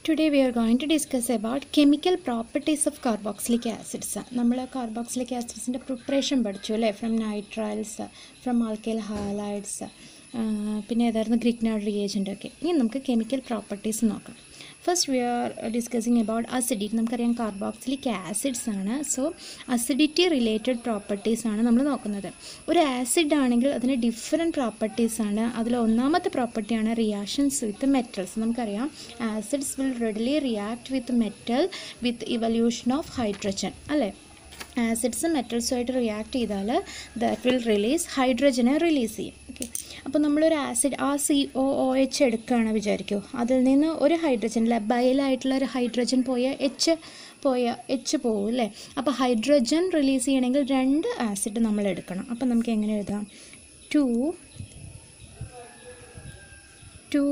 Today we are going to discuss about chemical properties of carboxylic acids. നമ്മൾ carboxylic ആസിഡ്സിൻ്റെ preparation പഠിച്ചു അല്ലേ from nitriles from alkyl halides പിന്നെ ഏതായിരുന്നു Grignard reagent ഒക്കെ ഇനി നമുക്ക് കെമിക്കൽ പ്രോപ്പർട്ടീസ് നോക്കാം first we are discussing about acidity നമുക്കറിയാം കാർബോക്സിലിക് ആസിഡ്സ് ആണ് സോ അസിഡിറ്റി റിലേറ്റഡ് പ്രോപ്പർട്ടീസ് ആണ് നമ്മൾ നോക്കുന്നത് ഒരു ആസിഡ് ആണെങ്കിൽ അതിന് ഡിഫറെൻറ്റ് പ്രോപ്പർട്ടീസ് ആണ് അതിൽ ഒന്നാമത്തെ പ്രോപ്പർട്ടിയാണ് റിയാക്ഷൻസ് വിത്ത് മെറ്റൽസ് നമുക്കറിയാം acids will readily react with metal with evolution of hydrogen അല്ലേ ആസിഡ്സ് മെറ്റൽസുമായിട്ട് റിയാക്ട് ചെയ്താൽ ദാറ്റ് വിൽ റിലീസ് ഹൈഡ്രജനെ റിലീസ് ചെയ്യും ഓക്കെ അപ്പോൾ നമ്മളൊരു ആസിഡ് ആ സി ഒ ഒ എച്ച് എടുക്കുകയാണ് വിചാരിക്കൂ അതിൽ നിന്ന് ഒരു ഹൈഡ്രജൻ ലബൈലായിട്ടുള്ള ഒരു ഹൈഡ്രജൻ പോയ എച്ച് പോയ എച്ച് പോകും അല്ലേ അപ്പോൾ ഹൈഡ്രജൻ റിലീസ് ചെയ്യണമെങ്കിൽ രണ്ട് ആസിഡ് നമ്മൾ എടുക്കണം അപ്പോൾ നമുക്ക് എങ്ങനെ എഴുതാം two two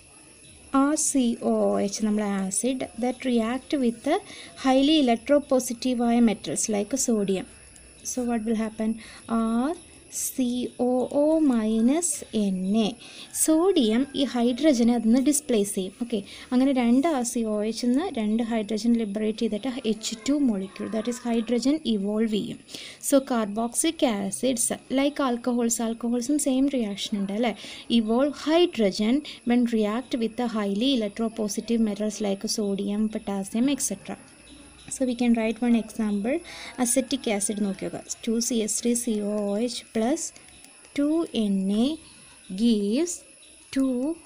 R C O H നമ്മൾ acid that react with highly ഇലക്ട്രോപോസിറ്റീവായ metals like sodium so what will happen R C O O minus N A sodium ഈ ഹൈഡ്രജനെ അതിന്ന് ഡിസ്പ്ലേസ് ചെയ്യും ഓക്കെ അങ്ങനെ രണ്ട് ആർ സി ഒ എച്ച് നിന്ന് രണ്ട് ഹൈഡ്രജൻ ലിബറേറ്റ് ചെയ്തിട്ട് H two molecule that is hydrogen evolve ചെയ്യും so carboxylic acids like alcohols ആൽക്കഹോൾസും സെയിം റിയാക്ഷൻ ഉണ്ട് അല്ലേ evolve hydrogen when react with highly electropositive metals like sodium potassium etcetera so we can write one example acetic acid നോക്കുക two C S three C O H plus two N A gives two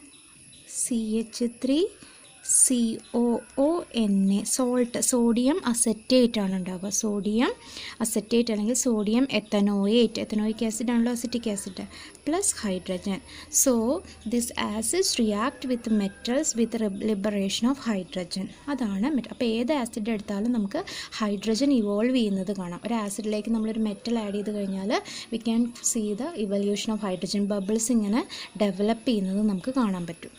C H three C O O N A salt sodium acetate ആണ് ഉണ്ടാവുക sodium acetate അല്ലെങ്കിൽ sodium ethanoate ethanoic acid ആണല്ലോ acetic acid plus hydrogen so this acids react with metals with liberation of hydrogen അതാണ് metal അപ്പോൾ ഏത് acid എടുത്താലും നമുക്ക് hydrogen evolve ചെയ്യുന്നത് കാണാം ഒരു ആസിഡിലേക്ക് നമ്മളൊരു മെറ്റൽ ആഡ് ചെയ്ത് കഴിഞ്ഞാൽ we can see the evolution of hydrogen bubbles ഇങ്ങനെ ഡെവലപ്പ് ചെയ്യുന്നത് നമുക്ക് കാണാൻ പറ്റും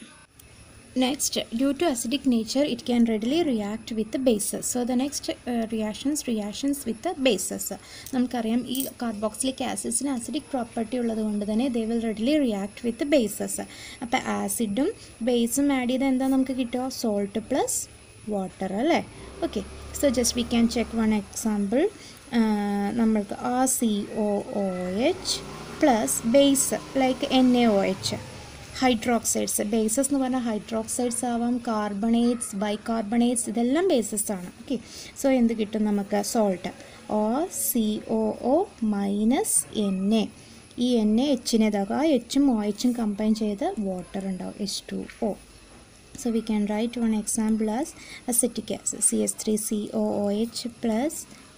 Next, due to acidic nature, it can readily react with the bases. So the next uh, reactions, reactions with the bases. നമുക്കറിയാം ഈ carboxylic ആസിഡ്സിന് acidic property ഉള്ളത് കൊണ്ട് തന്നെ they will readily react with bases അപ്പോൾ ആസിഡും ബേസും ആഡ് ചെയ്താൽ എന്താ നമുക്ക് കിട്ടുക സോൾട്ട് പ്ലസ് വാട്ടർ അല്ലേ okay so just we can check one example നമ്മൾക്ക് ആ C O O H plus base like N A O H hydroxides bases എന്ന് പറഞ്ഞാൽ ഹൈഡ്രോക്സൈഡ്സ് ആവാം കാർബണേറ്റ്സ് ബൈകാർബണേറ്റ്സ് ഇതെല്ലാം ബേസസ് ആണ് ഓക്കെ സോ എന്ത് കിട്ടും നമുക്ക് salt O C O O minus N A ഈ എൻ എ എച്ചിനെ ഇതാക്കുക ആ എച്ചും ഒ എച്ചും കമ്പൈൻ ചെയ്ത് വാട്ടർ ഉണ്ടാവും H two O So we can write one example as acetic acid CH3COOH plus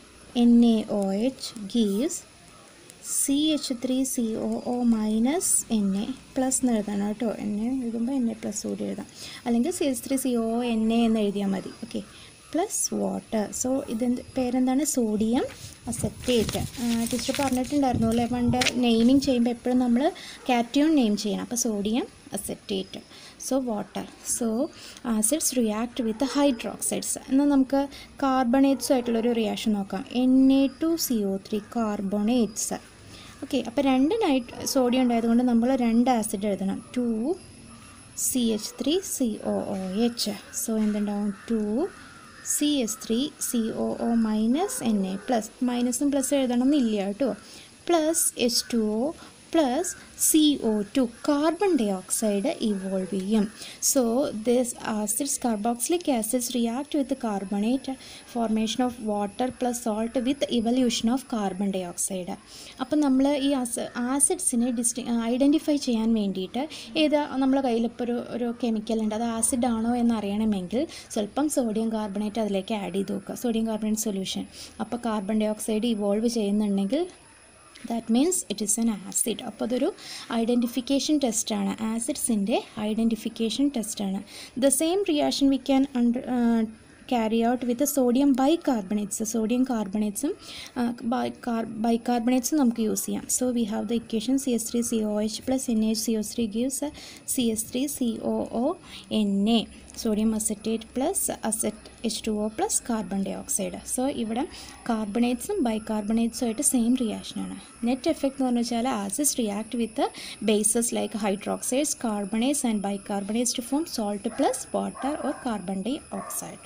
NaOH gives C H three C O O minus N A plus എന്ന് എഴുതണം കേട്ടോ N A എഴുതുമ്പോൾ N A plus കൂടി എഴുതാം അല്ലെങ്കിൽ C H three C O N A എന്ന് എഴുതിയാൽ മതി ഓക്കെ പ്ലസ് വാട്ടർ സോ ഇതിൻ്റെ പേരെന്താണ് സോഡിയം അസറ്റേറ്റ് ടീച്ചർ പറഞ്ഞിട്ടുണ്ടായിരുന്നു അല്ലേ പണ്ട് നെയിമിങ് ചെയ്യുമ്പോൾ എപ്പോഴും നമ്മൾ കാറ്റ്യൂൺ നെയിം ചെയ്യണം അപ്പോൾ sodium acetate so water so acids react with hydroxides എന്നാൽ നമുക്ക് കാർബണേറ്റ്സും ആയിട്ടുള്ളൊരു റിയാക്ഷൻ നോക്കാം N A two C O three carbonates okay അപ്പോൾ രണ്ട് നൈറ്റ് സോഡിയം ഉണ്ടായതുകൊണ്ട് നമ്മൾ രണ്ട് ആസിഡ് എഴുതണം two C H three C O O H so എന്തുണ്ടാവും two C S three C O O minus N A plus മൈനസും പ്ലസ് എഴുതണം എന്നില്ല കേട്ടോ plus H two O plus C O two carbon dioxide evolve ചെയ്യും so this acids carboxylic acids react with carbonate formation of water plus salt with evolution of carbon dioxide അപ്പം നമ്മൾ ഈ as ആസിഡ്സിനെ ഡിസ്റ്റി identify ചെയ്യാൻ വേണ്ടിയിട്ട് ഏത് നമ്മളെ കയ്യിൽ ഇപ്പോൾ ഒരു ഒരു കെമിക്കൽ ഉണ്ട് അത് ആസിഡ് ആണോ എന്ന് അറിയണമെങ്കിൽ സ്വല്പം സോഡിയം കാർബണേറ്റ് അതിലേക്ക് ആഡ് ചെയ്ത് നോക്കുക സോഡിയം കാർബണേറ്റ് സൊല്യൂഷൻ അപ്പോൾ കാർബൺ ഡൈ ഓക്സൈഡ് ഇവോൾവ് ചെയ്യുന്നുണ്ടെങ്കിൽ that means it is an acid അപ്പോൾ അതൊരു ഐഡൻറ്റിഫിക്കേഷൻ ടെസ്റ്റാണ് ആസിഡ്സിൻ്റെ ഐഡൻറ്റിഫിക്കേഷൻ ടെസ്റ്റാണ് the same reaction we can under carry out with the sodium bicarbonates sodium carbonates ബൈകാർബണേറ്റ്സും നമുക്ക് യൂസ് ചെയ്യാം so we have the equation C S three C O H plus N H C O three gives C S three C O O N A sodium acetate plus അസറ്റ് H two O plus carbon dioxide so ഇവിടെ കാർബണേറ്റ്സും ബൈകാർബണേറ്റ്സും ആയിട്ട് same റിയാക്ഷനാണ് net effect എന്ന് പറഞ്ഞു വെച്ചാൽ acids react with bases like hydroxides carbonates and bicarbonates to form salt plus water or carbon dioxide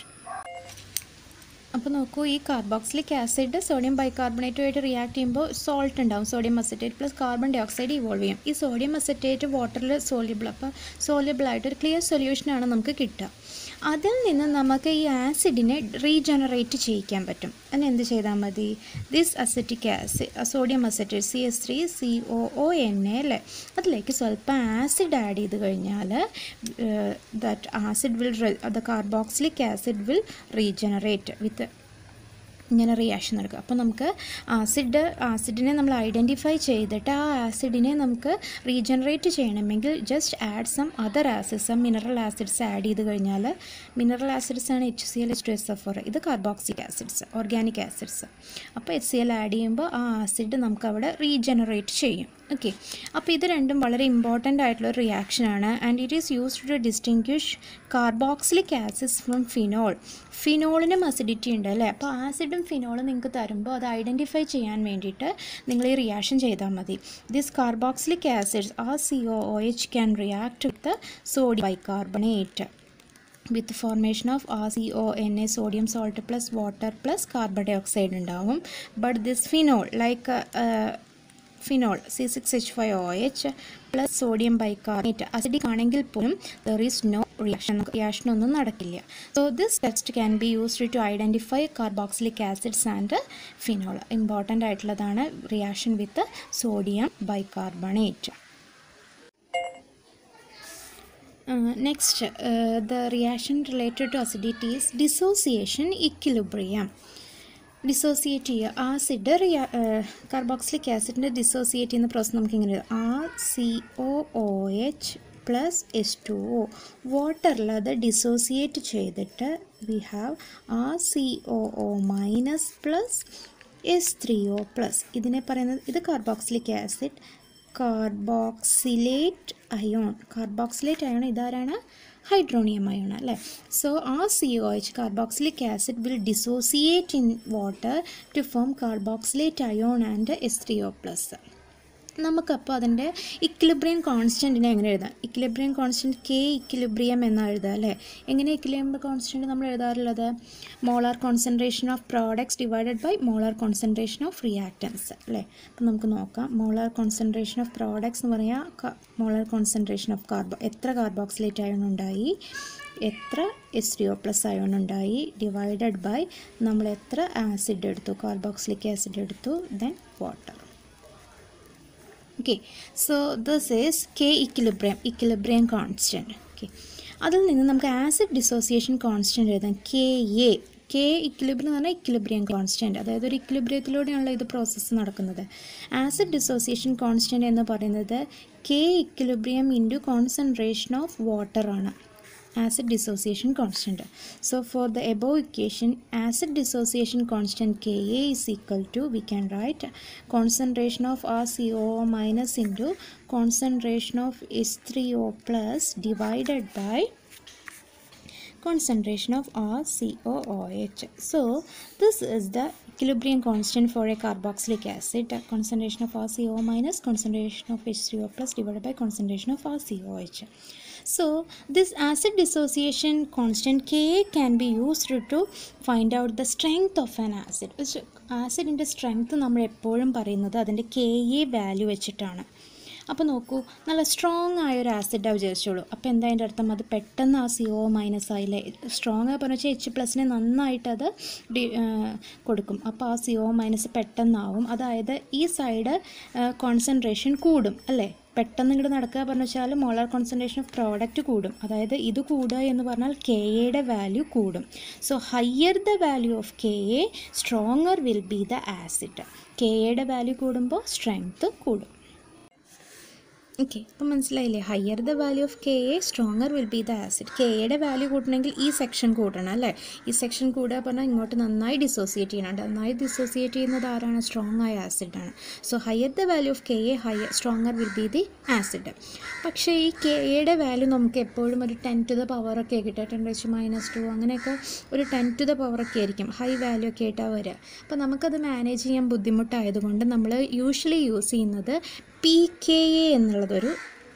അപ്പോൾ നോക്കൂ ഈ കാർബോക്സിലിക് ആസിഡ് സോഡിയം ബൈകാർബണേറ്റുമായിട്ട് റിയാക്ട് ചെയ്യുമ്പോൾ സോൾട്ട് ഉണ്ടാവും sodium acetate plus carbon dioxide evolve ചെയ്യും ഈ സോഡിയം അസറ്റേറ്റ് വാട്ടറിൽ soluble അപ്പോൾ സോല്യബിൾ ആയിട്ട് ഒരു ക്ലിയർ സൊല്യൂഷനാണ് നമുക്ക് കിട്ടുക അതിൽ നിന്ന് നമുക്ക് ഈ ആസിഡിനെ റീജനറേറ്റ് ചെയ്യിക്കാൻ പറ്റും അതിന് എന്ത് ചെയ്താൽ മതി this acetic acid sodium acetate C S three C O O N A അല്ലേ അതിലേക്ക് സ്വല്പം ആസിഡ് ആഡ് ചെയ്ത് കഴിഞ്ഞാൽ that acid will the carboxylic acid will regenerate with ഇങ്ങനെ റിയാക്ഷൻ നടക്കുക അപ്പോൾ നമുക്ക് ആസിഡ് ആസിഡിനെ നമ്മൾ ഐഡൻറ്റിഫൈ ചെയ്തിട്ട് ആ ആസിഡിനെ നമുക്ക് റീജനറേറ്റ് ചെയ്യണമെങ്കിൽ just add some other acids some mineral acids add ചെയ്ത് കഴിഞ്ഞാൽ മിനറൽ ആസിഡ്സ് ആണ് H C L H two S F four ഇത് കാർബോക്സിക് ആസിഡ്സ് ഓർഗാനിക് ആസിഡ്സ് അപ്പോൾ എച്ച് സി എൽ ആഡ് ചെയ്യുമ്പോൾ ആ ആസിഡ് നമുക്ക് അവിടെ റീജനറേറ്റ് ചെയ്യും ഓക്കെ അപ്പോൾ ഇത് രണ്ടും വളരെ ഇമ്പോർട്ടൻ്റ് ആയിട്ടുള്ള ഒരു റിയാക്ഷനാണ് and it is used to distinguish carboxylic acids from phenol ഫിനോളിനും അസിഡിറ്റി ഉണ്ട് അല്ലേ അപ്പോൾ ആസിഡും ഫിനോളും നിങ്ങൾക്ക് തരുമ്പോൾ അത് ഐഡൻറ്റിഫൈ ചെയ്യാൻ വേണ്ടിയിട്ട് നിങ്ങൾ ഈ റിയാക്ഷൻ ചെയ്താൽ മതി ദിസ് കാർബോക്സിലിക് ആസിഡ്സ് ആ C O O H can react with sodium bicarbonate with formation of R C O N A sodium salt plus water plus carbon dioxide ഉണ്ടാവും but this phenol like phenol C six H five O H plus sodium bicarbonate acidic ആണെങ്കിൽ പോലും there is no reaction reaction ഒന്നും നടക്കില്ല so this test can be used to identify carboxylic acids and phenol important ആയിട്ടുള്ളതാണ് reaction with sodium bicarbonate next the reaction related to acidity is dissociation equilibrium dissociate ചെയ്യുക acid റിയാ carboxylic ആസിഡിൻ്റെ dissociate ചെയ്യുന്ന process നമുക്ക് ഇങ്ങനെ R C O O H plus S two O വാട്ടറിൽ അത് dissociate ചെയ്തിട്ട് we have R C O O minus plus S three O plus ഇതിനെ പറയുന്നത് ഇത് carboxylic acid carboxylate ion carboxylate ion ഇതാരാണ് ഹൈഡ്രോണിയം അയോൺ അല്ലേ സോ ആ C O H carboxylic acid will dissociate in water to form carboxylate ion and S three O plus നമുക്കപ്പോൾ അതിൻ്റെ equilibrium കോൺസ്റ്റൻറ്റിനെ എങ്ങനെ എഴുതാം ഇക്വിലിബ്രിയം കോൺസ്റ്റൻറ്റ് കെ ഇക്വിലിബ്രിയം എന്ന് എഴുതാം അല്ലേ എങ്ങനെ ഇക്വിലിബ്രിയം കോൺസ്റ്റൻറ്റ് നമ്മൾ എഴുതാറുള്ളത് molar concentration of products divided by molar concentration of reactants അല്ലേ അപ്പോൾ നമുക്ക് നോക്കാം മോളാർ കോൺസെൻട്രേഷൻ ഓഫ് പ്രോഡക്ട്സ് എന്ന് പറയാൽ മോളാർ കോൺസെൻട്രേഷൻ ഓഫ് കാർബോ എത്ര കാർബോക്സിലേറ്റ് അയോൺ ഉണ്ടായി എത്ര S T O plus ion ഉണ്ടായി ഡിവൈഡഡ് ബൈ നമ്മൾ എത്ര ആസിഡ് എടുത്തു കാർബോക്സിലിക് ആസിഡ് എടുത്തു then water okay so this is K equilibrium equilibrium constant okay അതിൽ നിന്ന് നമുക്ക് ആസിഡ് ഡിസോസിയേഷൻ കോൺസ്റ്റൻറ്റ് എഴുതാം കെ എ കെ ഇക്വിലിബ്രിയം എന്ന് പറഞ്ഞാൽ ഇക്വിലിബ്രിയം കോൺസ്റ്റൻറ്റ് അതായത് ഒരു ഇക്വിലിബ്രിയത്തിലൂടെയാണല്ലോ ഇത് പ്രോസസ്സ് നടക്കുന്നത് ആസിഡ് ഡിസോസിയേഷൻ കോൺസ്റ്റൻറ്റ് എന്ന് പറയുന്നത് K equilibrium into concentration of water ആണ് acid dissociation constant. So for the above equation, acid dissociation constant Ka is equal to, we can write concentration of RCO minus into concentration of S3O plus divided by concentration of RCOOH. So this is the equilibrium constant for a carboxylic acid. The concentration of RCO minus concentration of H3O plus divided by concentration of RCOH. So this acid dissociation constant Ka can be used to find out the strength of an acid. ആസിഡിൻ്റെ strength നമ്മൾ എപ്പോഴും പറയുന്നത് അതിൻ്റെ K A value വെച്ചിട്ടാണ് അപ്പോൾ നോക്കൂ നല്ല strong ആയ ഒരു ആസിഡാണ് വിചാരിച്ചോളൂ അപ്പോൾ എന്താ അതിൻ്റെ അർത്ഥം അത് പെട്ടെന്ന് ആ സി ഒ മൈനസ് ആയില്ലേ സ്ട്രോങ് ആയി പറഞ്ഞാൽ എച്ച് പ്ലസിനെ നന്നായിട്ട് അത് ഡി കൊടുക്കും അപ്പോൾ ആ സി ഒ മൈനസ് പെട്ടെന്നാവും അതായത് ഈ സൈഡ് കോൺസെൻട്രേഷൻ കൂടും അല്ലേ പെട്ടെന്ന് ഇങ്ങോട്ട് നടക്കുക പറഞ്ഞു വെച്ചാൽ മോളാർ കോൺസെൻട്രേഷൻ ഓഫ് പ്രോഡക്റ്റ് കൂടും അതായത് ഇത് കൂടുക എന്ന് പറഞ്ഞാൽ കെ എയുടെ വാല്യൂ കൂടും so higher the value of K A stronger will be the acid K എയുടെ വാല്യൂ കൂടുമ്പോൾ സ്ട്രെങ്ത് കൂടും ഓക്കെ അപ്പം മനസ്സിലായില്ലേ higher the value of K A stronger will be the acid K എയുടെ വാല്യൂ കൂട്ടണമെങ്കിൽ ഈ സെക്ഷൻ കൂട്ടണം അല്ലേ ഈ സെക്ഷൻ കൂടുക പറഞ്ഞാൽ ഇങ്ങോട്ട് നന്നായി ഡിസോസിയേറ്റ് ചെയ്യണം നന്നായി ഡിസോസിയേറ്റ് ചെയ്യുന്നത് ആരാണ് സ്ട്രോങ് ആയ ആസിഡാണ് so higher the value of K A higher stronger will be the acid പക്ഷേ ഈ കെ എയുടെ വാല്യൂ നമുക്ക് എപ്പോഴും ഒരു ടെൻ ടു ദ പവറൊക്കെ കിട്ടുക ടെൻ വെച്ച് മൈനസ് ടു അങ്ങനെയൊക്കെ ഒരു ടെൻ ടു ദ പവറൊക്കെ ആയിരിക്കും ഹൈ വാല്യൂ ഒക്കെ ആയിട്ടാണ് വരിക അപ്പോൾ നമുക്കത് മാനേജ് ചെയ്യാൻ ബുദ്ധിമുട്ടായതുകൊണ്ട് നമ്മൾ യൂഷ്വലി യൂസ് ചെയ്യുന്നത് പി കെ എ എന്നുള്ളതൊരു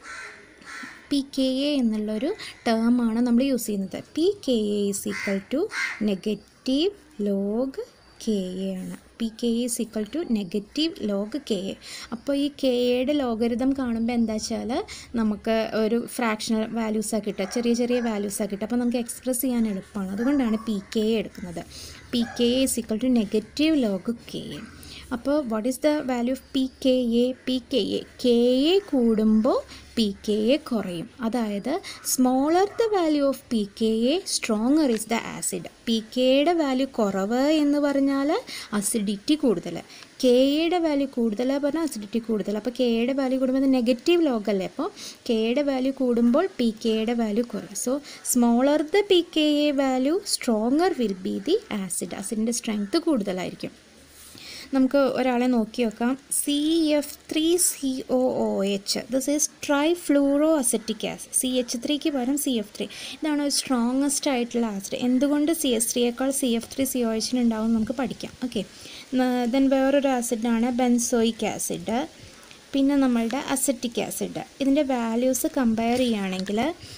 പി കെ എ എന്നുള്ളൊരു ടേമാണ് നമ്മൾ യൂസ് ചെയ്യുന്നത് P K A is equal to negative log K A ആണ് P K A is equal to negative log K A അപ്പോൾ ഈ കെ എയുടെ ലോഗരിതം കാണുമ്പോൾ എന്താ വെച്ചാൽ നമുക്ക് ഒരു ഫ്രാക്ഷണൽ വാല്യൂസാണ് കിട്ടുക ചെറിയ ചെറിയ വാല്യൂസാണ് കിട്ടുക അപ്പോൾ നമുക്ക് എക്സ്പ്രസ് ചെയ്യാൻ എളുപ്പമാണ് അതുകൊണ്ടാണ് പി കെ എ എടുക്കുന്നത് P K A is equal to negative log K A അപ്പോൾ what is the value of P K A P K A K A കൂടുമ്പോൾ പി കെ എ കുറയും അതായത് smaller the value of P K A stronger is the acid P കെയുടെ value കുറവ് എന്ന് പറഞ്ഞാൽ acidity കൂടുതൽ K എയുടെ value കൂടുതൽ പറഞ്ഞാൽ അസിഡിറ്റി കൂടുതൽ അപ്പോൾ കെ എയുടെ വാല്യൂ കൂടുമ്പോൾ നെഗറ്റീവ് ലോഗല്ലേ അപ്പോൾ കെയുടെ വാല്യൂ കൂടുമ്പോൾ പി കെയുടെ വാല്യൂ കുറയും so smaller the P K A value stronger will be the acid ആസിഡിൻ്റെ സ്ട്രെങ്ത് കൂടുതലായിരിക്കും നമുക്ക് ഒരാളെ നോക്കി നോക്കാം C F three C O O H this is trifluoro acetic acid C H ത്രീക്ക് പകരം സി എഫ് ത്രീ ഇതാണ് ഒരു സ്ട്രോങ്ങസ്റ്റ് ആയിട്ടുള്ള ആസിഡ് എന്തുകൊണ്ട് സി എസ് ത്രീയേക്കാൾ C F three C O എച്ചിന് ഉണ്ടാവും നമുക്ക് പഠിക്കാം ഓക്കെ ദെൻ വേറൊരു ആസിഡാണ് ബെൻസോയിക് ആസിഡ് പിന്നെ നമ്മളുടെ അസറ്റിക് ആസിഡ് ഇതിൻ്റെ വാല്യൂസ് കമ്പയർ ചെയ്യുകയാണെങ്കിൽ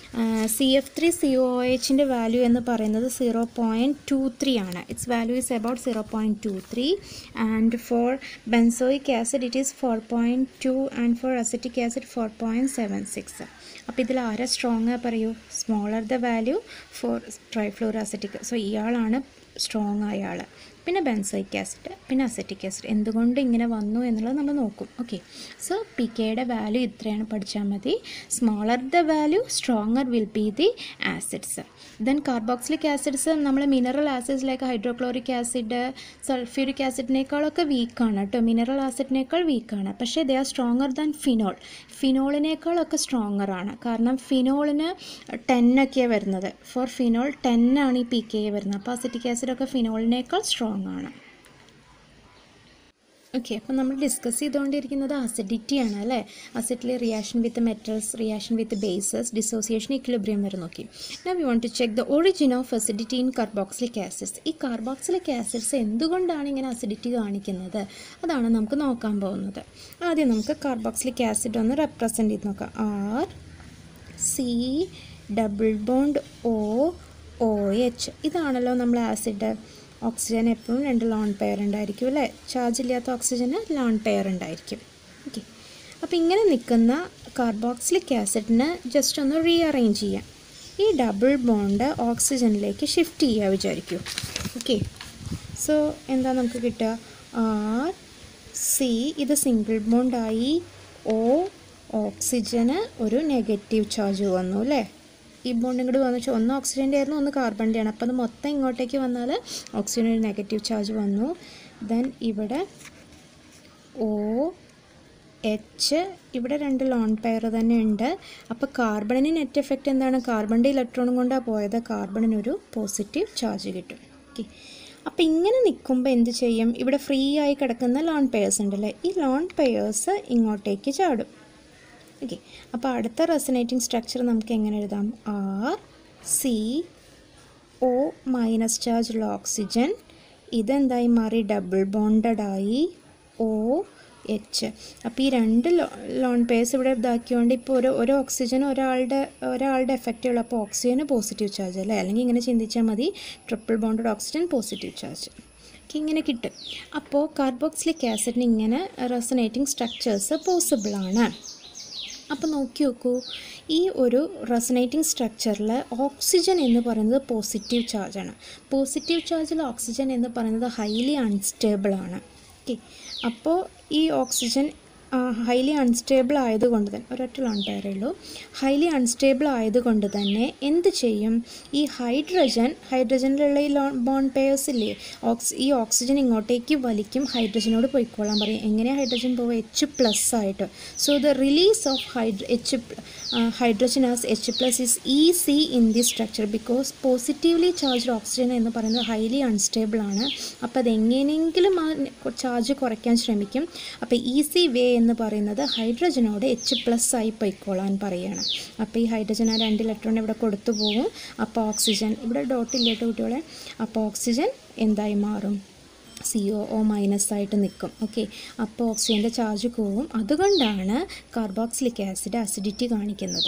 C F three C O എച്ചിൻ്റെ വാല്യൂ എന്ന് പറയുന്നത് സീറോ പോയിൻറ്റ് ടു ത്രീ ആണ് it's value is about zero point two three and for benzoic acid it is four point two and for acetic acid four point seven six അപ്പോൾ ഇതിൽ ആരാ strong പറയൂ smaller the value for trifluoro acetic so ഇയാളാണ് strong ആയ ആൾ പിന്നെ benzoic acid പിന്നെ acetic acid എന്തുകൊണ്ട് ഇങ്ങനെ വന്നു എന്നുള്ളത് നമ്മൾ നോക്കും ഓക്കെ സോ പി കെയുടെ വാല്യൂ ഇത്രയാണ് പഠിച്ചാൽ മതി smaller the value stronger will be the acids then carboxylic acids നമ്മൾ mineral acids like hydrochloric acid sulphuric ആസിഡിനേക്കാളൊക്കെ വീക്കാണ് കേട്ടോ മിനറൽ ആസിഡിനേക്കാൾ വീക്കാണ് പക്ഷേ they are stronger than phenol ഫിനോളിനേക്കാളൊക്കെ സ്ട്രോങ്ങർ ആണ് കാരണം ഫിനോളിന് ടെൻ ഒക്കെയാണ് വരുന്നത് ഫോർ ഫിനോൾ ടെൻ ആണ് ഈ പി കെ വരുന്നത് അപ്പോൾ അസിറ്റിക് ആസിഡൊക്കെ ഫിനോളിനേക്കാൾ സ്ട്രോങ് ആണ് ഓക്കെ അപ്പോൾ നമ്മൾ ഡിസ്കസ് ചെയ്തുകൊണ്ടിരിക്കുന്നത് അസിഡിറ്റി ആണ് അല്ലേ അസിഡിൽ reaction with metals reaction with bases dissociation equilibrium വരെ നോക്കി ഞാൻ we want to check the origin of acidity in carboxylic acids ഈ കാർബോക്സിലിക് ആസിഡ്സ് എന്തുകൊണ്ടാണ് ഇങ്ങനെ അസിഡിറ്റി കാണിക്കുന്നത് അതാണ് നമുക്ക് നോക്കാൻ പോകുന്നത് ആദ്യം നമുക്ക് കാർബോക്സിലിക് ആസിഡ് ഒന്ന് റെപ്രസെൻ്റ് ചെയ്ത് നോക്കാം R C double bond O O H ഇതാണല്ലോ നമ്മൾ ആസിഡ് ഓക്സിജൻ എപ്പോഴും രണ്ട് ലോൺ പെയർ ഉണ്ടായിരിക്കും അല്ലേ ചാർജ് ഇല്ലാത്ത ഓക്സിജന് ലോൺ പെയർ ഉണ്ടായിരിക്കും ഓക്കെ അപ്പോൾ ഇങ്ങനെ നിൽക്കുന്ന കാർബോക്സിലിക് ആസിഡിന് ജസ്റ്റ് ഒന്ന് റീഅറേഞ്ച് ചെയ്യാം ഈ ഡബിൾ ബോണ്ട് ഓക്സിജനിലേക്ക് ഷിഫ്റ്റ് ചെയ്യുക വിചാരിക്കൂ ഓക്കെ സോ എന്താ നമുക്ക് കിട്ടുക ആർ സി ഇത് സിംഗിൾ ബോണ്ടായി ഒ ഓക്സിജന് ഒരു നെഗറ്റീവ് ചാർജ് വന്നു അല്ലേ ഈ ബോണ്ട് ഇങ്ങോട്ട് വന്നു വെച്ചാൽ ഒന്ന് ഓക്സിജൻ്റെ ആയിരുന്നു ഒന്ന് കാർബണിൻ്റെ ആണ് അപ്പോൾ അത് മൊത്തം ഇങ്ങോട്ടേക്ക് വന്നാൽ ഓക്സിജൻ ഒരു നെഗറ്റീവ് ചാർജ് വന്നു ദെൻ ഇവിടെ ഒ എച്ച് ഇവിടെ രണ്ട് ലോൺ പെയർ തന്നെ ഉണ്ട് അപ്പോൾ കാർബണിന് നെറ്റ് എഫക്റ്റ് എന്താണ് കാർബണിൻ്റെ ഇലക്ട്രോണും കൊണ്ടാണ് പോയത് കാർബണിനൊരു പോസിറ്റീവ് ചാർജ് കിട്ടും ഓക്കെ അപ്പോൾ ഇങ്ങനെ നിൽക്കുമ്പോൾ എന്ത് ചെയ്യും ഇവിടെ ഫ്രീ ആയി കിടക്കുന്ന ലോൺ പെയേഴ്സ് ഉണ്ടല്ലേ ഈ ലോൺ പെയേഴ്സ് ഇങ്ങോട്ടേക്ക് ചാടും ഓക്കെ അപ്പോൾ അടുത്ത റെസനേറ്റിംഗ് സ്ട്രക്ചർ നമുക്ക് എങ്ങനെ എഴുതാം ആർ സി ഒ മൈനസ് ചാർജുള്ള ഓക്സിജൻ ഇതെന്തായി മാറി ഡബിൾ ബോണ്ടഡായി ഒ എച്ച് അപ്പോൾ ഈ രണ്ട് ലോൺ പേഴ്സ് ഇവിടെ ഇതാക്കിയോണ്ട് ഇപ്പോൾ ഒരു ഒരു ഓക്സിജൻ ഒരാളുടെ ഒരാളുടെ എഫക്റ്റ് ഉള്ളൂ അപ്പോൾ ഓക്സിജന് പോസിറ്റീവ് ചാർജ് അല്ലേ അല്ലെങ്കിൽ ഇങ്ങനെ ചിന്തിച്ചാൽ മതി triple bonded oxygen positive charge okay ഇങ്ങനെ കിട്ടും അപ്പോൾ കാർബോക്സിലിക് ആസിഡിന് ഇങ്ങനെ റെസനേറ്റിംഗ് സ്ട്രക്ചേഴ്സ് പോസിബിളാണ് അപ്പോൾ നോക്കി നോക്കൂ ഈ ഒരു റെസനേറ്റിംഗ് സ്ട്രക്ചറിൽ ഓക്സിജൻ എന്ന് പറയുന്നത് പോസിറ്റീവ് ചാർജാണ് പോസിറ്റീവ് ചാർജിൽ ഓക്സിജൻ എന്ന് പറയുന്നത് ഹൈലി അൺസ്റ്റേബിൾ ആണ് ഓക്കെ അപ്പോൾ ഈ ഓക്സിജൻ ഹൈലി അൺസ്റ്റേബിൾ ആയതുകൊണ്ട് തന്നെ ഒരൊറ്റ ലോൺ പെയറേ ഉള്ളൂ ഹൈലി അൺസ്റ്റേബിൾ ആയതുകൊണ്ട് തന്നെ എന്ത് ചെയ്യും ഈ ഹൈഡ്രജൻ ഹൈഡ്രജനിലുള്ള ഈ ലോൺ ബോൺ പെയേഴ്സ് ഇല്ലേ ഓക്സ് ഈ ഓക്സിജൻ ഇങ്ങോട്ടേക്ക് വലിക്കും ഹൈഡ്രജനോട് പോയിക്കോളാൻ പറയും എങ്ങനെയാണ് ഹൈഡ്രജൻ പോവുക എച്ച് പ്ലസ് ആയിട്ട് സോ ദ റിലീസ് ഓഫ് ഹൈഡ്ര H hydrogen as H plus is easy in the structure because positively charged oxygen എന്ന് പറയുന്നത് ഹൈലി അൺസ്റ്റേബിൾ ആണ് അപ്പോൾ അത് എങ്ങനെയെങ്കിലും ആ ചാർജ് കുറയ്ക്കാൻ ശ്രമിക്കും അപ്പോൾ ഈസി വേ എന്ന് പറയുന്നത് ഹൈഡ്രജനോട് എച്ച് പ്ലസ് ആയി പൊയ്ക്കോളാൻ പറയുകയാണ് അപ്പോൾ ഈ ഹൈഡ്രജൻ ആ രണ്ട് ഇലക്ട്രോൺ ഇവിടെ കൊടുത്തു പോകും അപ്പോൾ ഓക്സിജൻ ഇവിടെ ഡോട്ട് ഇല്ല കേട്ടോ കുട്ടികളെ അപ്പോൾ ഓക്സിജൻ എന്തായി മാറും സി ഒ ഒ മൈനസ് ആയിട്ട് നിൽക്കും ഓക്കെ അപ്പോൾ ഓക്സിജൻ്റെ ചാർജ് പോവും അതുകൊണ്ടാണ് കാർബോക്സിലിക് ആസിഡ് അസിഡിറ്റി കാണിക്കുന്നത്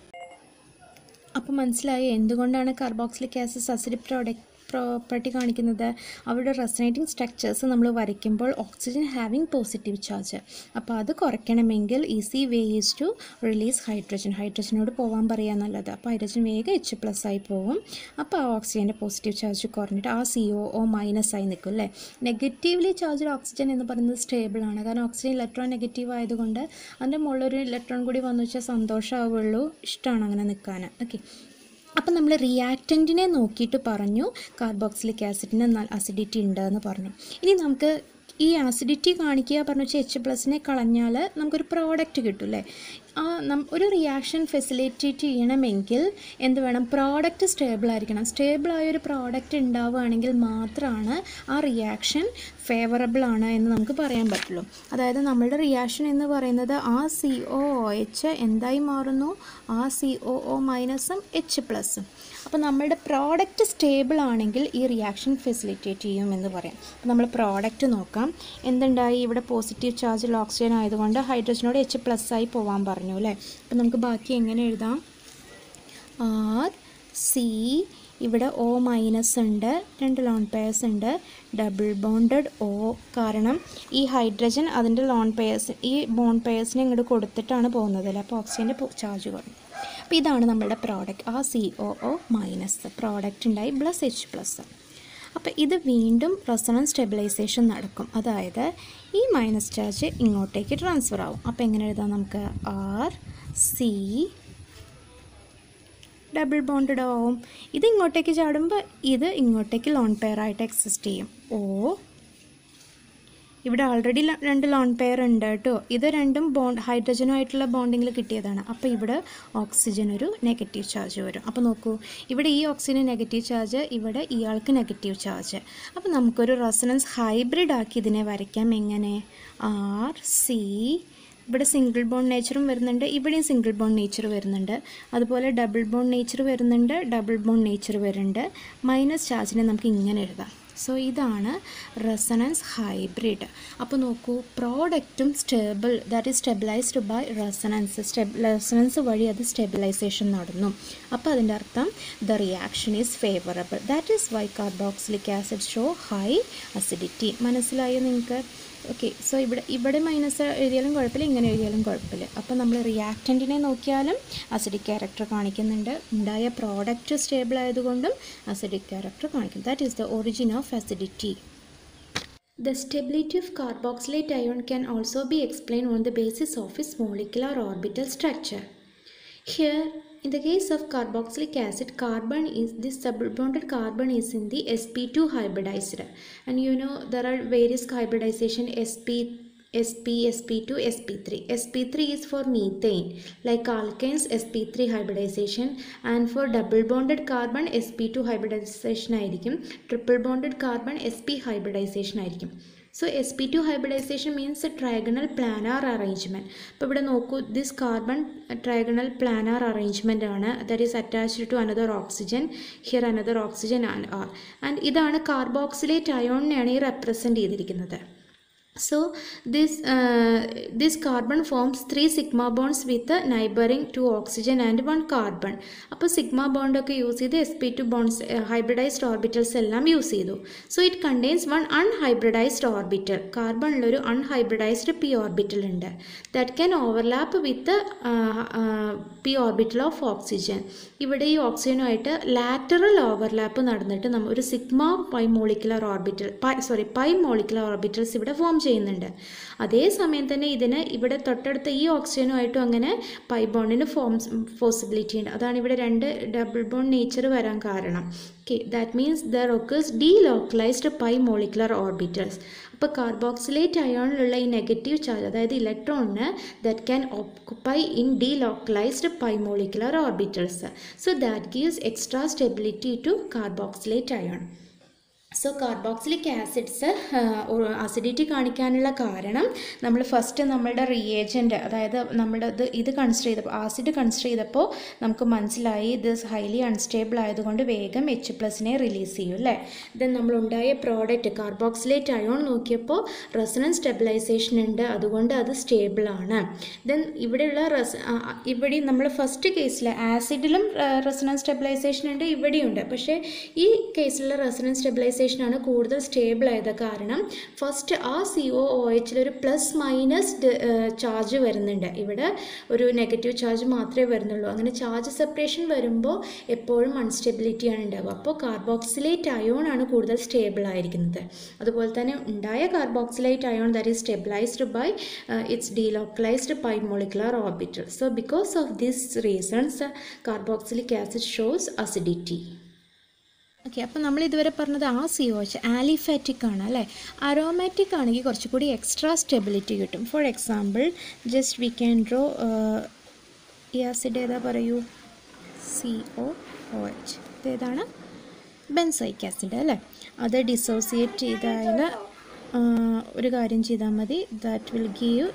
അപ്പോൾ മനസ്സിലായി എന്തുകൊണ്ടാണ് carboxylic acid acid product property കാണിക്കുന്നത് അവരുടെ റെസനേറ്റിംഗ് സ്ട്രക്ചേഴ്സ് നമ്മൾ വരയ്ക്കുമ്പോൾ ഓക്സിജൻ ഹാവിങ് പോസിറ്റീവ് ചാർജ് അപ്പോൾ അത് കുറയ്ക്കണമെങ്കിൽ easy way is to release hydrogen ഹൈഡ്രജനോട് പോകാൻ പറയാൻ നല്ലത് അപ്പോൾ ഹൈഡ്രജൻ വേഗം എച്ച് പ്ലസ് ആയി പോകും അപ്പോൾ ആ ഓക്സിജൻ്റെ പോസിറ്റീവ് ചാർജ് കുറഞ്ഞിട്ട് ആ സി ഒ ഒ മൈനസ് ആയി നിൽക്കും അല്ലേ നെഗറ്റീവ്ലി ചാർജ്ഡ് ഓക്സിജൻ എന്ന് പറയുന്നത് സ്റ്റേബിൾ ആണ് കാരണം ഓക്സിജൻ ഇലക്ട്രോൺ നെഗറ്റീവ് ആയതുകൊണ്ട് അതിൻ്റെ മുകളിലൊരു ഇലക്ട്രോൺ കൂടി വന്നു വെച്ചാൽ സന്തോഷമാവുള്ളൂ ഇഷ്ടമാണ് അങ്ങനെ നിൽക്കാൻ ഓക്കെ അപ്പം നമ്മൾ റിയാക്റ്റൻറ്റിനെ നോക്കിയിട്ട് പറഞ്ഞു കാർബോക്സിലിക് ആസിഡിന് അസിഡിറ്റി ഉണ്ട് എന്ന് പറഞ്ഞു ഇനി നമുക്ക് ഈ ആസിഡിറ്റി കാണിക്കുക പറഞ്ഞു വെച്ചാൽ എച്ച് പ്ലസിനെ കളഞ്ഞാൽ നമുക്കൊരു പ്രോഡക്റ്റ് കിട്ടും അല്ലേ ആ നം ഒരു റിയാക്ഷൻ ഫെസിലിറ്റേറ്റ് ചെയ്യണമെങ്കിൽ എന്ത് വേണം പ്രോഡക്റ്റ് സ്റ്റേബിൾ ആയിരിക്കണം സ്റ്റേബിൾ ആയ ഒരു പ്രോഡക്റ്റ് ഉണ്ടാവുകയാണെങ്കിൽ മാത്രമാണ് ആ റിയാക്ഷൻ ഫേവറബിൾ ആണ് എന്ന് നമുക്ക് പറയാൻ പറ്റുള്ളൂ അതായത് നമ്മളുടെ റിയാക്ഷൻ എന്ന് പറയുന്നത് ആ സി ഒ എച്ച് എന്തായി മാറുന്നു ആ സി ഒ ഒ മൈനസും എച്ച് പ്ലസും അപ്പോൾ നമ്മളുടെ പ്രോഡക്റ്റ് സ്റ്റേബിൾ ആണെങ്കിൽ ഈ റിയാക്ഷൻ ഫെസിലിറ്റേറ്റ് ചെയ്യും എന്ന് പറയാം അപ്പോൾ നമ്മൾ പ്രോഡക്റ്റ് നോക്കാം എന്തുണ്ടായി ഇവിടെ പോസിറ്റീവ് ചാർജിൽ ഓക്സിജൻ ആയതുകൊണ്ട് ഹൈഡ്രജനോട് എച്ച് പ്ലസ് ആയി പോകാൻ പറഞ്ഞു അല്ലേ അപ്പോൾ നമുക്ക് ബാക്കി എങ്ങനെ എഴുതാം ആർ സി ഇവിടെ ഒ മൈനസ് ഉണ്ട് രണ്ട് ലോൺ പെയേഴ്സ് ഉണ്ട് ഡബിൾ ബോണ്ടഡ് ഒ കാരണം ഈ ഹൈഡ്രജൻ അതിൻ്റെ ലോൺ പെയേഴ്സ് ഈ ബോണ്ട് പെയേഴ്സിനെ ഇങ്ങോട്ട് കൊടുത്തിട്ടാണ് പോകുന്നത് അല്ലേ അപ്പോൾ ഓക്സിജൻ്റെ ചാർജ് കുറഞ്ഞു അപ്പോൾ ഇതാണ് നമ്മളുടെ പ്രോഡക്റ്റ് ആ C O O minus product ഉണ്ടായി പ്ലസ് എച്ച് പ്ലസ് അപ്പോൾ ഇത് വീണ്ടും റെസണൻസ് സ്റ്റെബിലൈസേഷൻ നടക്കും അതായത് ഈ മൈനസ് ചാർജ് ഇങ്ങോട്ടേക്ക് ട്രാൻസ്ഫർ ആവും അപ്പോൾ എങ്ങനെ എഴുതാം നമുക്ക് ആർ സി ഡബിൾ ബോണ്ടഡ് ആവും ഇത് ഇങ്ങോട്ടേക്ക് ചാടുമ്പോൾ ഇത് ഇങ്ങോട്ടേക്ക് ലോൺ പെയർ ആയിട്ട് എക്സിസ്റ്റ് ചെയ്യും ഓ ഇവിടെ ഓൾറെഡി രണ്ട് ലോൺ പെയർ ഉണ്ട് കേട്ടോ ഇത് രണ്ടും ബോണ്ട് ഹൈഡ്രജനുമായിട്ടുള്ള ബോണ്ടിങ്ങിൽ കിട്ടിയതാണ് അപ്പോൾ ഇവിടെ ഓക്സിജൻ ഒരു നെഗറ്റീവ് ചാർജ് വരും അപ്പോൾ നോക്കൂ ഇവിടെ ഈ ഓക്സിജന് നെഗറ്റീവ് ചാർജ് ഇവിടെ ഇയാൾക്ക് നെഗറ്റീവ് ചാർജ് അപ്പോൾ നമുക്കൊരു റെസണൻസ് ഹൈബ്രിഡ് ആക്കി ഇതിനെ വരയ്ക്കാം എങ്ങനെ ആർ സി ഇവിടെ സിംഗിൾ ബോൺ നേച്ചറും വരുന്നുണ്ട് ഇവിടെയും സിംഗിൾ ബോൺ നേച്ചർ വരുന്നുണ്ട് അതുപോലെ ഡബിൾ ബോൺ നേച്ചർ വരുന്നുണ്ട് ഡബിൾ ബോൺ നേച്ചർ വരുന്നുണ്ട് മൈനസ് ചാർജിനെ നമുക്ക് ഇങ്ങനെ എഴുതാം സോ ഇതാണ് റെസണൻസ് ഹൈബ്രിഡ് അപ്പോൾ നോക്കൂ പ്രോഡക്റ്റും stable that is stabilized by resonance stab resonance വഴി അത് സ്റ്റെബിലൈസേഷൻ നടന്നു അപ്പോൾ അതിൻ്റെ അർത്ഥം the reaction is favourable that is why carboxylic acid show high acidity മനസ്സിലായോ നിങ്ങൾക്ക് ഓക്കെ സോ ഇവിടെ ഇവിടെ മൈനസ് എഴുതിയാലും കുഴപ്പമില്ല ഇങ്ങനെ എഴുതിയാലും കുഴപ്പമില്ല അപ്പോൾ നമ്മൾ റിയാക്റ്റൻറ്റിനെ നോക്കിയാലും അസിഡിക് ക്യാരക്ടർ കാണിക്കുന്നുണ്ട് ഉണ്ടായ പ്രോഡക്റ്റ് സ്റ്റേബിൾ ആയതുകൊണ്ടും അസിഡിക് ക്യാരക്ടർ കാണിക്കും that is the origin of acidity The stability of carboxylate ion can also be explained on the basis of its molecular orbital structure. Here, in the case of carboxylic acid, carbon is this double bonded carbon is in the sp2 hybridized, and you know there are various hybridization sp sp sp2 sp3 sp3 is for methane like alkanes sp3 hybridization and for double bonded carbon sp2 hybridization ആയിരിക്കും triple bonded carbon sp hybridization ആയിരിക്കും so S P two hybridization means trigonal planar arrangement അപ്പോൾ ഇവിടെ നോക്കൂ this carbon trigonal planar arrangement ആണ് that is attached to another oxygen here another oxygen and R and ഇതാണ് carboxylate അയോണിനെയാണ് ഈ represent ചെയ്തിരിക്കുന്നത് So this uh, this carbon forms three sigma bonds with the neighboring two oxygen and one carbon. അപ്പോൾ sigma bond ഒക്കെ use ചെയ്ത് S P two bonds hybridized orbitals എല്ലാം use ചെയ്തു so it contains one unhybridized orbital കാർബണിലൊരു unhybridized P orbital ഉണ്ട് that can overlap with P orbital of oxygen ഇവിടെ ഈ ഓക്സിജനുമായിട്ട് ലാറ്ററൽ ഓവർലാപ്പ് നടന്നിട്ട് നമ്മൾ ഒരു sigma pi molecular orbital pi sorry pi molecular orbitals ഇവിടെ ഫോം ചെയ്യുന്നുണ്ട് അതേസമയം തന്നെ ഇതിന് ഇവിടെ തൊട്ടടുത്ത ഈ ഓക്സിജനുമായിട്ടും അങ്ങനെ പൈ ബോണ്ടിന് ഫോംസ് പോസിബിലിറ്റി ഉണ്ട് അതാണ് ഇവിടെ രണ്ട് ഡബിൾ ബോണ്ട് നേച്ചർ വരാൻ കാരണം okay that means there occurs delocalized pi molecular orbitals അപ്പോൾ കാർബോക്സിലേറ്റ് അയോണിലുള്ള ഈ നെഗറ്റീവ് ചാർജ് അതായത് ഇലക്ട്രോണിന് that can occupy in delocalized pi molecular orbitals so that gives extra stability to carboxylate ion so carboxylic acids acidity കാണിക്കാനുള്ള കാരണം നമ്മൾ first നമ്മളുടെ reagent അതായത് നമ്മുടെ ഇത് ഇത് കൺസിഡർ ചെയ്തപ്പോൾ ആസിഡ് കൺസിഡർ ചെയ്തപ്പോൾ നമുക്ക് മനസ്സിലായി ഇത് ഹൈലി അൺസ്റ്റേബിൾ ആയതുകൊണ്ട് വേഗം എച്ച് പ്ലസിനെ റിലീസ് ചെയ്യും അല്ലേ ദെൻ നമ്മളുണ്ടായ പ്രോഡക്റ്റ് കാർബോക്സിലേറ്റ് അയോൺ നോക്കിയപ്പോൾ റെസണൻസ് സ്റ്റെബിലൈസേഷൻ ഉണ്ട് അതുകൊണ്ട് അത് സ്റ്റേബിൾ ആണ് ദെൻ ഇവിടെയുള്ള റെസ് ഇവിടെ നമ്മൾ ഫസ്റ്റ് കേസിൽ ആസിഡിലും റെസണൻസ് സ്റ്റെബിലൈസേഷൻ ഉണ്ട് ഇവിടെയുണ്ട് പക്ഷേ ഈ കേസിലുള്ള റെസണൻസ് സ്റ്റെബിലൈസേഷൻ ആണ് കൂടുതൽ സ്റ്റേബിൾ ആയത് കാരണം ഫസ്റ്റ് ആ സി ഒ ഒ എച്ചിൽ ഒരു പ്ലസ് മൈനസ് ചാർജ് വരുന്നുണ്ട് ഇവിടെ ഒരു നെഗറ്റീവ് ചാർജ് മാത്രമേ വരുന്നുള്ളൂ അങ്ങനെ ചാർജ് സെപ്പറേഷൻ വരുമ്പോൾ എപ്പോഴും അൺസ്റ്റെബിലിറ്റി ആണ് ഉണ്ടാവുക അപ്പോൾ കാർബോക്സിലേറ്റ് അയോൺ ആണ് കൂടുതൽ സ്റ്റേബിൾ ആയിരിക്കുന്നത് അതുപോലെ തന്നെ ഉണ്ടായ carboxylate ion that is stabilized by its delocalized pi molecular orbital so because of this reasons carboxylic acid shows acidity okay അപ്പോൾ നമ്മൾ ഇതുവരെ പറഞ്ഞത് ആ സി ഒ എച്ച് ആലിഫാറ്റിക് ആണ് അല്ലേ അരോമാറ്റിക് ആണെങ്കിൽ കുറച്ചുകൂടി എക്സ്ട്രാ സ്റ്റെബിലിറ്റി കിട്ടും for example just we can draw ഈ ആസിഡ് ഏതാ പറയൂ സി ഒ ഒ എച്ച് ഇതേതാണ് ബെൻസോയിക് ആസിഡ് അല്ലേ അത് ഡിസോസിയേറ്റ് ചെയ്താൽ ഒരു കാര്യം ചെയ്താൽ മതി that will give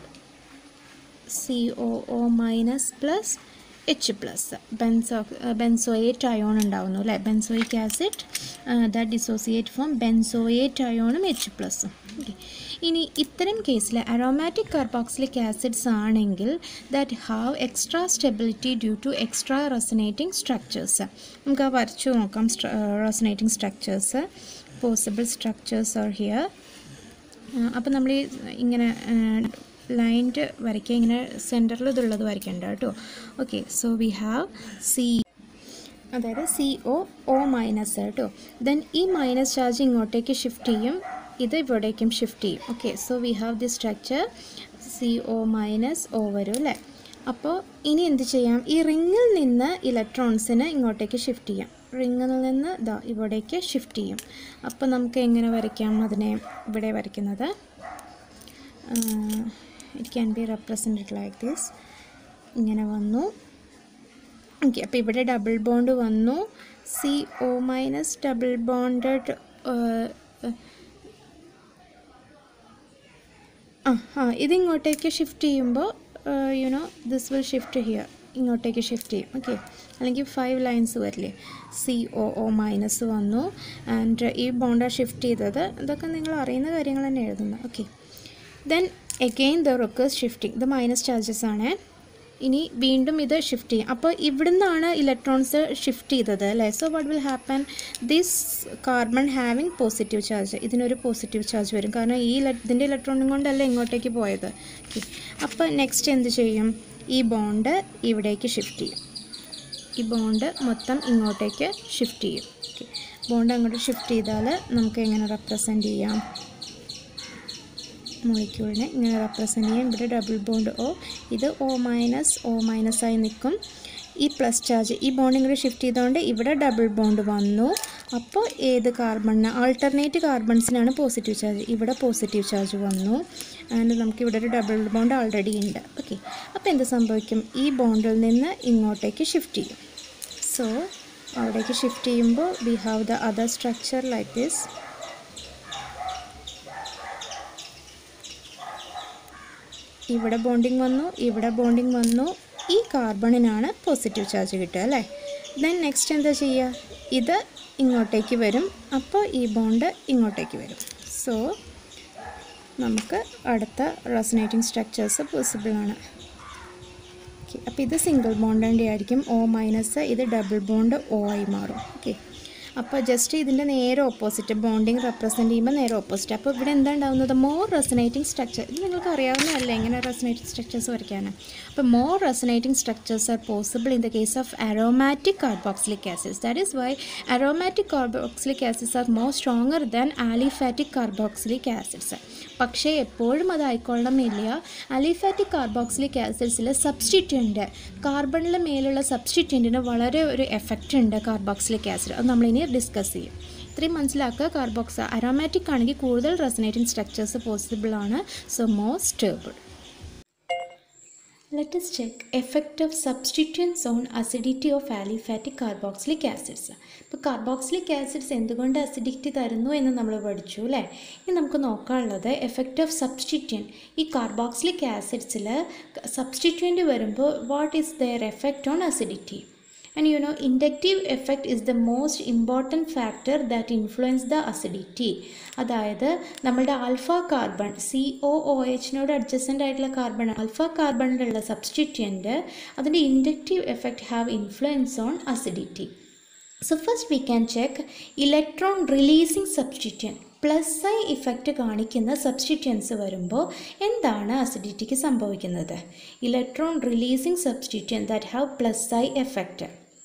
C O O minus plus H plus benzo benzoate ion ഉണ്ടാവുന്നു അല്ലേ benzoic acid that dissociate from benzoate അയോണും എച്ച് പ്ലസും ഓക്കെ ഇനി ഇത്തരം കേസിൽ അറോമാറ്റിക് കാർബോക്സിലിക് ആസിഡ്സ് ആണെങ്കിൽ that have extra stability due to extra resonating structures നമുക്ക് ആ വരച്ചു നോക്കാം resonating structures possible structures are here അപ്പോൾ നമ്മൾ ഈ ഇങ്ങനെ ലൈൻഡ് വരയ്ക്കുക ഇങ്ങനെ സെൻറ്ററിൽ ഇതുള്ളത് വരയ്ക്കണ്ട കേട്ടോ okay so we have C അതായത് സി ഒ ഒ മൈനസ് കേട്ടോ ദെൻ ഈ മൈനസ് ചാർജ് ഇങ്ങോട്ടേക്ക് ഷിഫ്റ്റ് ചെയ്യും ഇത് ഇവിടേക്കും ഷിഫ്റ്റ് ചെയ്യും okay so we have the structure C O minus O വരും അല്ലേ അപ്പോൾ ഇനി എന്ത് ചെയ്യാം ഈ റിങ്ങിൽ നിന്ന് ഇലക്ട്രോൺസിന് ഇങ്ങോട്ടേക്ക് ഷിഫ്റ്റ് ചെയ്യാം റിങ്ങിൽ നിന്ന് ഇതാ ഇവിടേക്ക് ഷിഫ്റ്റ് ചെയ്യും അപ്പോൾ നമുക്ക് എങ്ങനെ വരയ്ക്കാം അതിനെ ഇവിടെ വരയ്ക്കുന്നത് it can be represented like this ഇങ്ങനെ വന്നു ഓക്കെ അപ്പോൾ ഇവിടെ ഡബിൾ ബോണ്ട് വന്നു C O minus double bonded ആ ആ ഇതിങ്ങോട്ടേക്ക് ഷിഫ്റ്റ് ചെയ്യുമ്പോൾ you know this will shift here ഇങ്ങോട്ടേക്ക് ഷിഫ്റ്റ് ചെയ്യും ഓക്കെ അല്ലെങ്കിൽ ഫൈവ് ലൈൻസ് വരില്ലേ സി ഒ ഒ മൈനസ് വന്നു ആൻഡ് ഈ ബോണ്ട ഷിഫ്റ്റ് ചെയ്തത് ഇതൊക്കെ നിങ്ങൾ അറിയുന്ന കാര്യങ്ങൾ തന്നെ എഴുതുന്നത് okay then again the rockers shifting ഇത് മൈനസ് ചാർജസ് ആണ് ഇനി വീണ്ടും ഇത് ഷിഫ്റ്റ് ചെയ്യും അപ്പോൾ ഇവിടുന്നാണ് ഇലക്ട്രോൺസ് ഷിഫ്റ്റ് ചെയ്തത് അല്ലേ so what will happen this carbon having positive charge ഇതിനൊരു പോസിറ്റീവ് ചാർജ് വരും കാരണം ഈ ഇതിൻ്റെ ഇലക്ട്രോണും കൊണ്ടല്ല ഇങ്ങോട്ടേക്ക് പോയത് അപ്പോൾ നെക്സ്റ്റ് എന്ത് ചെയ്യും ഈ ബോണ്ട് ഇവിടേക്ക് ഷിഫ്റ്റ് ചെയ്യും ഈ ബോണ്ട് മൊത്തം ഇങ്ങോട്ടേക്ക് ഷിഫ്റ്റ് ചെയ്യും ഓക്കെ ബോണ്ട് അങ്ങോട്ട് ഷിഫ്റ്റ് ചെയ്താൽ നമുക്ക് എങ്ങനെ റെപ്രസെൻറ്റ് ചെയ്യാം മോളിക്യൂളിനെ ഇങ്ങനെ റെപ്രസെൻറ്റ് ചെയ്യാം ഇവിടെ ഡബിൾ ബോണ്ട് ഒ ഇത് ഒ മൈനസ് ഒ മൈനസ് ആയി നിൽക്കും ഈ പ്ലസ് ചാർജ് ഈ ബോണ്ട് ഇങ്ങോട്ട് ഷിഫ്റ്റ് ചെയ്തുകൊണ്ട് ഇവിടെ ഡബിൾ ബോണ്ട് വന്നു അപ്പോൾ ഏത് കാർബണിന് ആൾട്ടർനേറ്റ് കാർബൺസിനാണ് പോസിറ്റീവ് ചാർജ് ഇവിടെ പോസിറ്റീവ് ചാർജ് വന്നു ആൻഡ് നമുക്ക് ഇവിടെ ഒരു ഡബിൾ ബോണ്ട് ഓൾറെഡി ഉണ്ട് ഓക്കെ അപ്പോൾ എന്ത് സംഭവിക്കും ഈ ബോണ്ടിൽ നിന്ന് ഇങ്ങോട്ടേക്ക് ഷിഫ്റ്റ് ചെയ്യും സോ അവിടേക്ക് ഷിഫ്റ്റ് ചെയ്യുമ്പോൾ we have the other structure like this ഇവിടെ ബോണ്ടിങ് വന്നു ഇവിടെ ബോണ്ടിങ് വന്നു ഈ കാർബണിനാണ് പോസിറ്റീവ് ചാർജ് കിട്ടുക അല്ലേ ദെൻ നെക്സ്റ്റ് എന്താ ചെയ്യുക ഇത് ഇങ്ങോട്ടേക്ക് വരും അപ്പോൾ ഈ ബോണ്ട് ഇങ്ങോട്ടേക്ക് വരും സോ നമുക്ക് അടുത്ത റെസനേറ്റിംഗ് സ്ട്രക്ചേഴ്സ് പോസിബിൾ ആണ് ഓക്കെ അപ്പോൾ ഇത് സിംഗിൾ ബോണ്ടിൻ്റെ ആയിരിക്കും ഒ മൈനസ് ഇത് ഡബിൾ ബോണ്ട് ഒ ആയി മാറും ഓക്കെ അപ്പോൾ ജസ്റ്റ് ഇതിൻ്റെ നേരെ ഓപ്പോസിറ്റ് ബോണ്ടിങ് റെപ്രസെൻറ്റ് ചെയ്യുമ്പോൾ നേരെ ഓപ്പോസിറ്റ് അപ്പോൾ ഇവിടെ എന്താ ഉണ്ടാകുന്നത് മോർ റെസനേറ്റിംഗ് സ്ട്രക്ചർ ഇത് നിങ്ങൾക്ക് അറിയാവുന്നതല്ലേ എങ്ങനെ റെസനേറ്റിംഗ് സ്ട്രക്ചേഴ്സ് വരയ്ക്കാനാണ് അപ്പോൾ more resonating structures are possible in the case of aromatic carboxylic acids that is why aromatic carboxylic acids are more stronger than aliphatic carboxylic acids പക്ഷേ എപ്പോഴും അത് ആയിക്കൊള്ളണമെന്നില്ല അലിഫാറ്റിക് കാർബോക്സിലിക് ആസിഡ്സിൽ സബ്സ്റ്റിറ്റ്യൻ്റ് കാർബണിലെ മേലുള്ള സബ്സ്റ്റിറ്റ്യൻറ്റിന് വളരെ ഒരു എഫക്റ്റ് ഉണ്ട് കാർബോക്സിലിക് ആസിഡ് അത് നമ്മളിനി ഡിസ്കസ് ചെയ്യും ഇത്രയും മനസ്സിലാക്കുക കാർബോക്സ് അരോമാറ്റിക് ആണെങ്കിൽ കൂടുതൽ റെസനേറ്റിംഗ് സ്ട്രക്ചേഴ്സ് പോസിബിൾ ആണ് so more stable Let us check effect of substituents on acidity of aliphatic carboxylic acids. ഇപ്പോൾ കാർബോക്സിലിക് ആസിഡ്സ് എന്തുകൊണ്ട് അസിഡിറ്റി തരുന്നു എന്ന് നമ്മൾ പഠിച്ചു അല്ലേ ഇനി നമുക്ക് നോക്കാനുള്ളത് എഫക്റ്റ് ഓഫ് സബ്സ്റ്റിറ്റ്യൻ ഈ കാർബോക്സിലിക് ആസിഡ്സിൽ സബ്സ്റ്റിറ്റ്യൻറ്റ് വരുമ്പോൾ what is their effect on acidity and you know inductive effect is the most important factor that influence the acidity അതായത് നമ്മുടെ alpha carbon C O O എച്ചിനോട് അഡ്ജസ്റ്റൻ്റ് ആയിട്ടുള്ള കാർബൺ ആൽഫ കാർബണിലുള്ള substituent അതിൻ്റെ inductive effect have influence on acidity so first we can check electron releasing substituent plus I effect കാണിക്കുന്ന substituents വരുമ്പോൾ എന്താണ് അസിഡിറ്റിക്ക് സംഭവിക്കുന്നത് electron releasing substituent that have plus I effect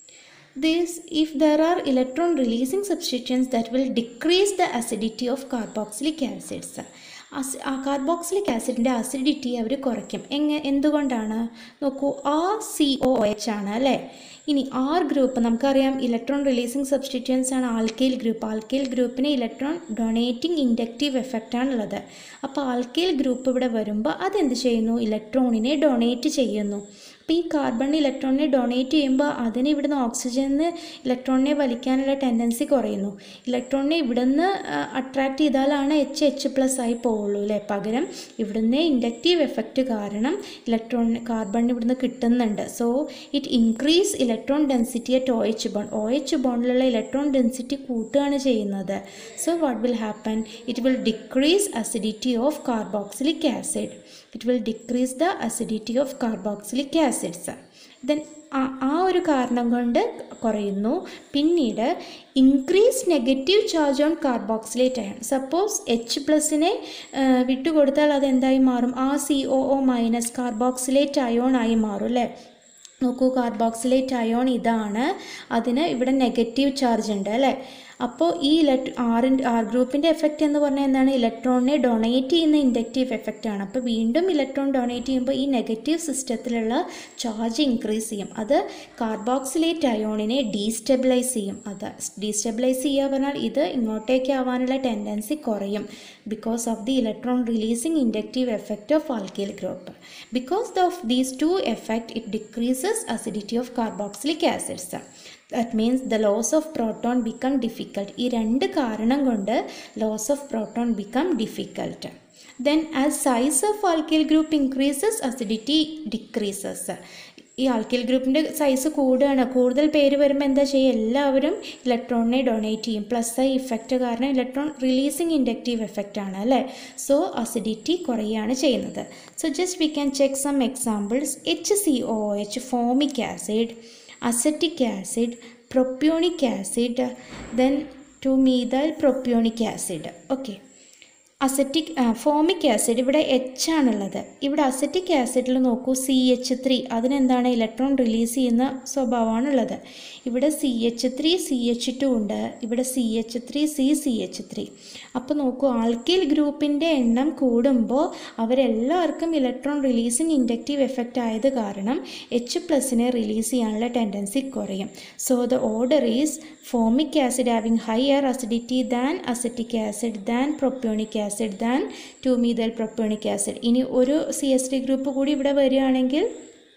this if there are electron releasing substituents that will decrease the acidity of carboxylic acids as ആ carboxylic ആസിഡിൻ്റെ acidity അവർ കുറയ്ക്കും എങ്ങനെ എന്തുകൊണ്ടാണ് നോക്കൂ ആ സി ഒ എച്ച് ആണ് അല്ലേ ഇനി ആർ ഗ്രൂപ്പ് നമുക്കറിയാം ഇലക്ട്രോൺ റിലീസിങ് സബ്സ്റ്റിറ്റ്യൻസ് ആണ് ആൽക്കൈൽ ഗ്രൂപ്പ് ആൽക്കൈൽ ഗ്രൂപ്പിന് ഇലക്ട്രോൺ ഡൊണേറ്റിംഗ് ഇൻഡക്റ്റീവ് എഫക്റ്റ് ആണുള്ളത് അപ്പോൾ ആൽക്കൈൽ ഗ്രൂപ്പ് ഇവിടെ വരുമ്പോൾ അതെന്ത് ചെയ്യുന്നു ഇലക്ട്രോണിനെ ഡൊണേറ്റ് ചെയ്യുന്നു അപ്പോൾ ഈ കാർബൺ ഇലക്ട്രോണിനെ ഡൊണേറ്റ് ചെയ്യുമ്പോൾ അതിന് ഇവിടുന്ന് ഓക്സിജന് ഇലക്ട്രോണിനെ വലിക്കാനുള്ള ടെൻഡൻസി കുറയുന്നു ഇലക്ട്രോണിനെ ഇവിടുന്ന് അട്രാക്ട് ചെയ്താലാണ് എച്ച് എച്ച് പ്ലസ് ആയി പോവുള്ളൂ അല്ലേ പകരം ഇവിടുന്ന് ഇൻഡക്റ്റീവ് എഫക്റ്റ് കാരണം ഇലക്ട്രോൺ കാർബൺ ഇവിടുന്ന് കിട്ടുന്നുണ്ട് so it increase electron density at O H bond O H ബോണ്ടിലുള്ള ഇലക്ട്രോൺ ഡെൻസിറ്റി കൂട്ടുകയാണ് ചെയ്യുന്നത് so what will happen it will decrease acidity of carboxylic acid it will decrease the acidity of carboxylic acids then ആ ഒരു കാരണം കൊണ്ട് കുറയുന്നു പിന്നീട് increase negative charge on carboxylate ion suppose H പ്ലസിനെ വിട്ടുകൊടുത്താൽ അത് എന്തായി മാറും ആ C O O minus carboxylate ion ആയി മാറും അല്ലേ നോക്കൂ കാർബോക്സിലേറ്റ് അയോൺ ഇതാണ് അതിന് ഇവിടെ നെഗറ്റീവ് ചാർജ് ഉണ്ട് അല്ലേ അപ്പോൾ ഈ ഇലക്ട് ആറിൻ്റെ ആർ ഗ്രൂപ്പിൻ്റെ എഫക്റ്റ് എന്ന് പറഞ്ഞാൽ എന്താണ് ഇലക്ട്രോണിനെ ഡൊണേറ്റ് ചെയ്യുന്ന ഇൻഡക്റ്റീവ് എഫക്റ്റ് ആണ് അപ്പോൾ വീണ്ടും ഇലക്ട്രോൺ ഡൊണേറ്റ് ചെയ്യുമ്പോൾ ഈ നെഗറ്റീവ് സിസ്റ്റത്തിലുള്ള ചാർജ് ഇൻക്രീസ് ചെയ്യും അത് കാർബോക്സിലേറ്റ് അയോണിനെ ഡീസ്റ്റെബിലൈസ് ചെയ്യും അത് ഡീസ്റ്റെബിലൈസ് ചെയ്യുക പറഞ്ഞാൽ ഇത് ഇങ്ങോട്ടേക്ക് ആവാനുള്ള ടെൻഡൻസി കുറയും because of the electron releasing inductive effect of alkyl group because of these two effect it decreases acidity of carboxylic acids that means the loss of proton become difficult ഈ രണ്ട് കാരണം കൊണ്ട് loss of proton become difficult then as size of alkyl group increases acidity decreases ഈ alkyl ഗ്രൂപ്പിൻ്റെ size കൂടുകയാണ് കൂടുതൽ പേര് വരുമ്പോൾ എന്താ ചെയ്യുക എല്ലാവരും ഇലക്ട്രോണിനെ ഡൊണേറ്റ് ചെയ്യും പ്ലസ് ഐ ഇഫക്റ്റ് കാരണം ഇലക്ട്രോൺ റിലീസിങ് ഇൻഡക്റ്റീവ് എഫക്റ്റ് ആണ് അല്ലേ സോ അസിഡിറ്റി കുറയുകയാണ് ചെയ്യുന്നത് so just we can check some examples H C O H formic acid acetic acid, propionic acid, then 2-methyl propionic acid. Okay. Acetic formic acid ഇവിടെ H ആണുള്ളത് ഇവിടെ acetic ആസിഡിൽ നോക്കൂ C H three അതിനെന്താണ് electron release ചെയ്യുന്ന സ്വഭാവമാണുള്ളത് ഇവിടെ C H three C H two ഉണ്ട് ഇവിടെ C H three C C H three അപ്പോൾ നോക്കൂ ആൽക്കിൽ ഗ്രൂപ്പിൻ്റെ എണ്ണം കൂടുമ്പോൾ അവരെല്ലാവർക്കും ഇലക്ട്രോൺ റിലീസിങ് ഇൻഡക്റ്റീവ് എഫക്റ്റ് ആയത് കാരണം എച്ച് പ്ലസിനെ റിലീസ് ചെയ്യാനുള്ള ടെൻഡൻസി കുറയും so the order is formic acid having higher acidity than acetic acid than propionic acid than two methyl propionic acid ഇനി ഒരു സി എസ് ടി ഗ്രൂപ്പ് കൂടി ഇവിടെ വരികയാണെങ്കിൽ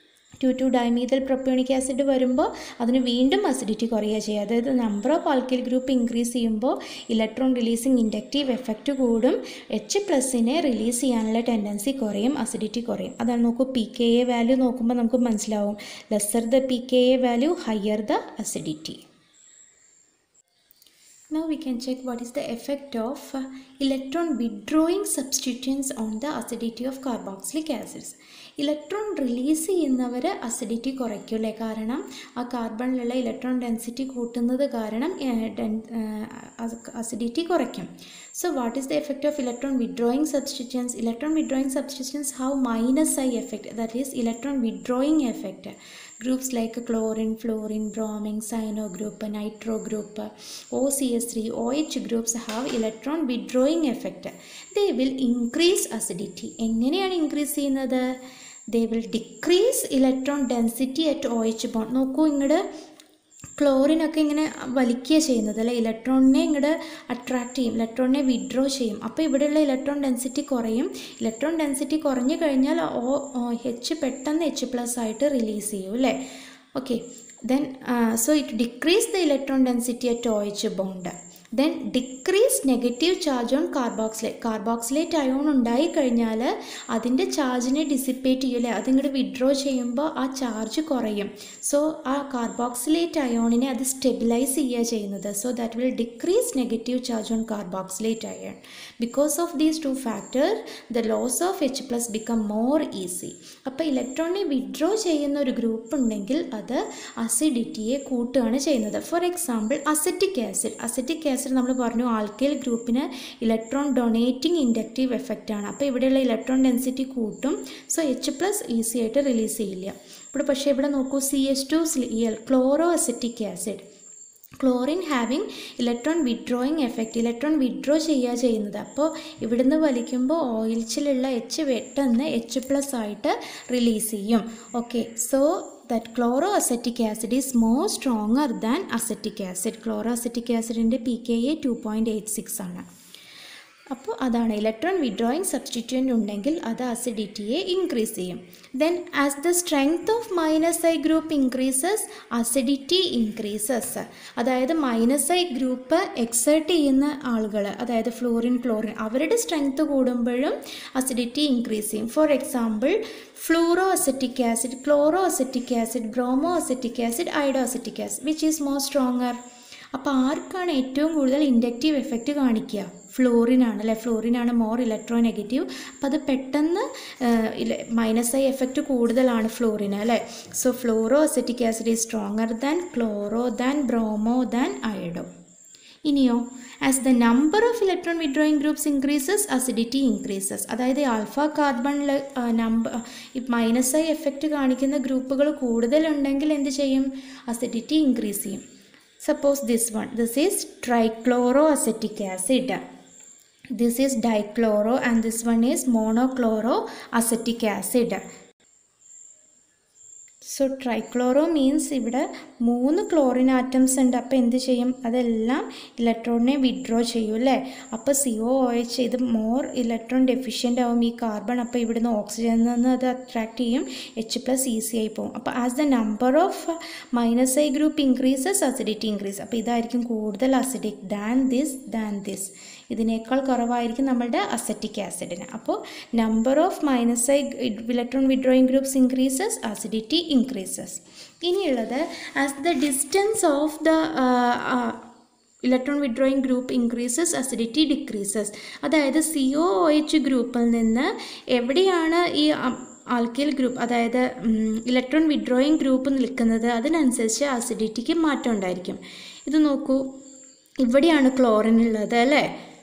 two two dimethyl propionic acid വരുമ്പോൾ അതിന് വീണ്ടും അസിഡിറ്റി കുറയുക ചെയ്യുക അതായത് number of alkyl group increase ചെയ്യുമ്പോൾ ഇലക്ട്രോൺ റിലീസിങ് ഇൻഡക്റ്റീവ് എഫക്റ്റ് കൂടും എച്ച് പ്ലസിനെ റിലീസ് ചെയ്യാനുള്ള ടെൻഡൻസി കുറയും അസിഡിറ്റി കുറയും അതാണ് നോക്കൂ പി കെ എ വാല്യൂ നോക്കുമ്പോൾ നമുക്ക് മനസ്സിലാവും lesser the P K A value higher the acidity Now we can check what is the effect of uh, electron withdrawing substituents on the acidity of carboxylic acids. Electron release ചെയ്യുന്നവർ acidity കുറയ്ക്കൂലേ കാരണം ആ കാർബണിലുള്ള electron density കൂട്ടുന്നത് കാരണം acidity കുറയ്ക്കും so what is the effect of electron withdrawing substituents electron withdrawing substituents how minus I effect that is electron withdrawing effect Groups like chlorine, fluorine, bromine, cyano group, nitro group, OCS3, OH groups have electron withdrawing effect. They will increase acidity. എങ്ങനെയാണ് increase ചെയ്യുന്നത് they will decrease electron density at O H bond നോക്കൂ ഇങ്ങോട്ട് ക്ലോറിനൊക്കെ ഇങ്ങനെ വലിക്കുക ചെയ്യുന്നത് അല്ലെ ഇലക്ട്രോണിനെ ഇങ്ങോട്ട് അട്രാക്ട് ചെയ്യും ഇലക്ട്രോണിനെ വിഡ്രോ ചെയ്യും അപ്പോൾ ഇവിടെയുള്ള ഇലക്ട്രോൺ ഡെൻസിറ്റി കുറയും ഇലക്ട്രോൺ ഡെൻസിറ്റി കുറഞ്ഞു കഴിഞ്ഞാൽ ഓ എച്ച് പെട്ടെന്ന് എച്ച് പ്ലസ് ആയിട്ട് റിലീസ് ചെയ്യും അല്ലേ okay then so it decrease the electron density at O H bond then decrease negative charge on carboxylate carboxylate ion ഉണ്ടായി കഴിഞ്ഞാൽ അതിൻ്റെ ചാർജിനെ ഡിസിപ്പേറ്റ് ചെയ്യൂലേ അതിങ്ങോട്ട് വിഡ്രോ ചെയ്യുമ്പോൾ ആ ചാർജ് കുറയും സോ ആ കാർബോക്സിലേറ്റ് അയോണിനെ അത് സ്റ്റെബിലൈസ് ചെയ്യുക ചെയ്യുന്നത് so that will decrease negative charge on carboxylate ion because of these two factor the loss of H plus become more easy അപ്പോൾ ഇലക്ട്രോണിനെ വിഡ്രോ ചെയ്യുന്ന ഒരു ഗ്രൂപ്പ് ഉണ്ടെങ്കിൽ അത് അസിഡിറ്റിയെ കൂട്ടുകയാണ് ചെയ്യുന്നത് for example acetic acid acetic acid നമ്മൾ പറഞ്ഞു ആൽക്കൈൽ ഗ്രൂപ്പിന് ഇലക്ട്രോൺ ഡൊണേറ്റിംഗ് ഇൻഡക്റ്റീവ് എഫക്റ്റ് ആണ് അപ്പോൾ ഇവിടെയുള്ള ഇലക്ട്രോൺ ഡെൻസിറ്റി കൂട്ടും സോ എച്ച് പ്ലസ് ഈസി ആയിട്ട് റിലീസ് ചെയ്യില്ല ഇവിടെ പക്ഷേ ഇവിടെ നോക്കൂ C H two L chloro acetic acid chlorine having electron withdrawing effect electron withdraw ചെയ്യുക ചെയ്യുന്നത് അപ്പോൾ ഇവിടുന്ന് വലിക്കുമ്പോൾ ഓയിൽച്ചിലുള്ള എച്ച് പെട്ടെന്ന് എച്ച് പ്ലസ് ആയിട്ട് റിലീസ് ചെയ്യും okay so that chloro acetic acid is more stronger than acetic acid chloro acetic ആസിഡിൻ്റെ p K a two point eight six ആണ് അപ്പോൾ അതാണ് ഇലക്ട്രോൺ വിഡ്രോയിങ് സബ്സ്റ്റിറ്റ്യൂൻ്റ് ഉണ്ടെങ്കിൽ അത് അസിഡിറ്റിയെ ഇൻക്രീസ് ചെയ്യും then as the strength of minus I group increases acidity increases അതായത് minus I group exert ചെയ്യുന്ന ആളുകൾ അതായത് ഫ്ലോറിൻ ക്ലോറിൻ അവരുടെ സ്ട്രെങ്ത് കൂടുമ്പോഴും അസിഡിറ്റി ഇൻക്രീസ് ചെയ്യും for example fluoro acetic acid chloro acetic acid bromo acetic acid iodo acetic acid which is more stronger അപ്പോൾ ആർക്കാണ് ഏറ്റവും കൂടുതൽ ഇൻഡക്റ്റീവ് എഫക്റ്റ് കാണിക്കുക ഫ്ലോറിനാണ് അല്ലേ ഫ്ലോറിനാണ് മോർ ഇലക്ട്രോ നെഗറ്റീവ് അപ്പോൾ അത് പെട്ടെന്ന് മൈനസ് ഐ എഫക്റ്റ് കൂടുതലാണ് ഫ്ലോറിന് അല്ലേ so fluoro acetic acid is stronger than chloro than bromo than iodo ഇനിയോ as the number of electron withdrawing groups increases acidity increases അതായത് ആൽഫ കാർബണിൽ നമ്പർ മൈനസ് ഐ എഫക്റ്റ് കാണിക്കുന്ന ഗ്രൂപ്പുകൾ കൂടുതലുണ്ടെങ്കിൽ എന്ത് ചെയ്യും അസിഡിറ്റി ഇൻക്രീസ് ചെയ്യും suppose this one this is trichloro acetic acid this is dichloro and this one is monochloro acetic acid so trichloro means ഇവിടെ മൂന്ന് ക്ലോറിൻ ആറ്റംസ് ഉണ്ട് അപ്പോൾ എന്ത് ചെയ്യും അതെല്ലാം ഇലക്ട്രോണിനെ വിഡ്രോ ചെയ്യും അല്ലേ അപ്പോൾ സി ഒ ഒ എച്ച് ഇത് മോർ ഇലക്ട്രോൺ ഡെഫിഷ്യൻ്റ് ആവും ഈ കാർബൺ അപ്പോൾ ഇവിടുന്ന് ഓക്സിജനിൽ നിന്ന് അത് അട്രാക്ട് ചെയ്യും എച്ച് പ്ലസ് ഈസി ആയി പോകും അപ്പോൾ as the number of minus I group increases acidity increase അപ്പോൾ ഇതായിരിക്കും കൂടുതൽ acidic than this than this ഇതിനേക്കാൾ കുറവായിരിക്കും നമ്മളുടെ അസറ്റിക് ആസിഡിന് അപ്പോൾ number of minus I electron withdrawing groups increases acidity increases ഇനിയുള്ളത് as the distance of the electron withdrawing group increases acidity decreases അതായത് സി ഒ എച്ച് ഗ്രൂപ്പിൽ നിന്ന് എവിടെയാണ് ഈ ആൽക്കിൽ ഗ്രൂപ്പ് അതായത് ഇലക്ട്രോൺ വിഡ്രോയിങ് ഗ്രൂപ്പ് നിൽക്കുന്നത് അതിനനുസരിച്ച് അസിഡിറ്റിക്ക് മാറ്റം ഉണ്ടായിരിക്കും ഇത് നോക്കൂ ഇവിടെയാണ് ക്ലോറിൻ ഉള്ളത് അല്ലേ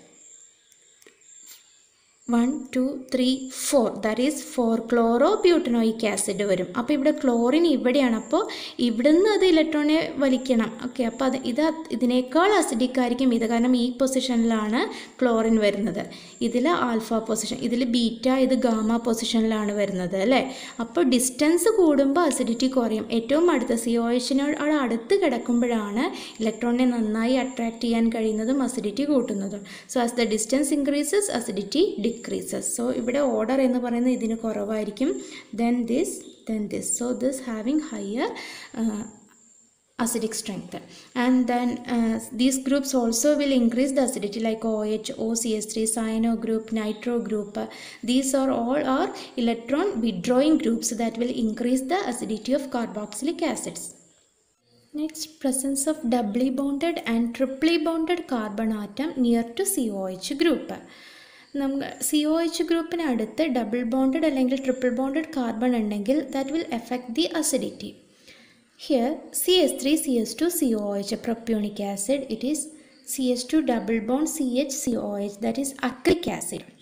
one two three four that is four chloro butanoic acid വരും അപ്പോൾ ഇവിടെ ക്ലോറിൻ ഇവിടെയാണ് അപ്പോൾ ഇവിടുന്ന് അത് ഇലക്ട്രോണിനെ വലിക്കണം ഓക്കെ അപ്പോൾ അത് ഇത് ഇതിനേക്കാൾ അസിഡിക് ആയിരിക്കും ഇത് കാരണം ഈ പൊസിഷനിലാണ് ക്ലോറിൻ വരുന്നത് ഇതിൽ ആൽഫ പൊസിഷൻ ഇതിൽ ബീറ്റ ഇത് ഗാമ പൊസിഷനിലാണ് വരുന്നത് അല്ലേ അപ്പോൾ ഡിസ്റ്റൻസ് കൂടുമ്പോൾ അസിഡിറ്റി കുറയും ഏറ്റവും അടുത്ത സി ഒ എച്ചിനോട് അടുത്ത് കിടക്കുമ്പോഴാണ് ഇലക്ട്രോണിനെ നന്നായി അട്രാക്ട് ചെയ്യാൻ കഴിയുന്നതും അസിഡിറ്റി കൂട്ടുന്നതും so as the distance increases acidity decreases so ഇവിടെ ഓർഡർ എന്ന് പറയുന്നത് ഇതിന് കുറവായിരിക്കും then this then this so this having higher acidic strength and then uh, these groups also will increase the acidity like OH, OCS3, cyano group, nitro group. Uh, these are all are electron withdrawing groups that will increase the acidity of carboxylic acids. Next, presence of doubly bonded and triply bonded carbon atom near to COH group. നമുക്ക് C O H ഗ്രൂപ്പിന് അടുത്ത് double bonded അല്ലെങ്കിൽ triple bonded carbon ഉണ്ടെങ്കിൽ that will effect the acidity here C S three C S two C O H propionic acid it is C S two double bond C H C O H that is acrylic acid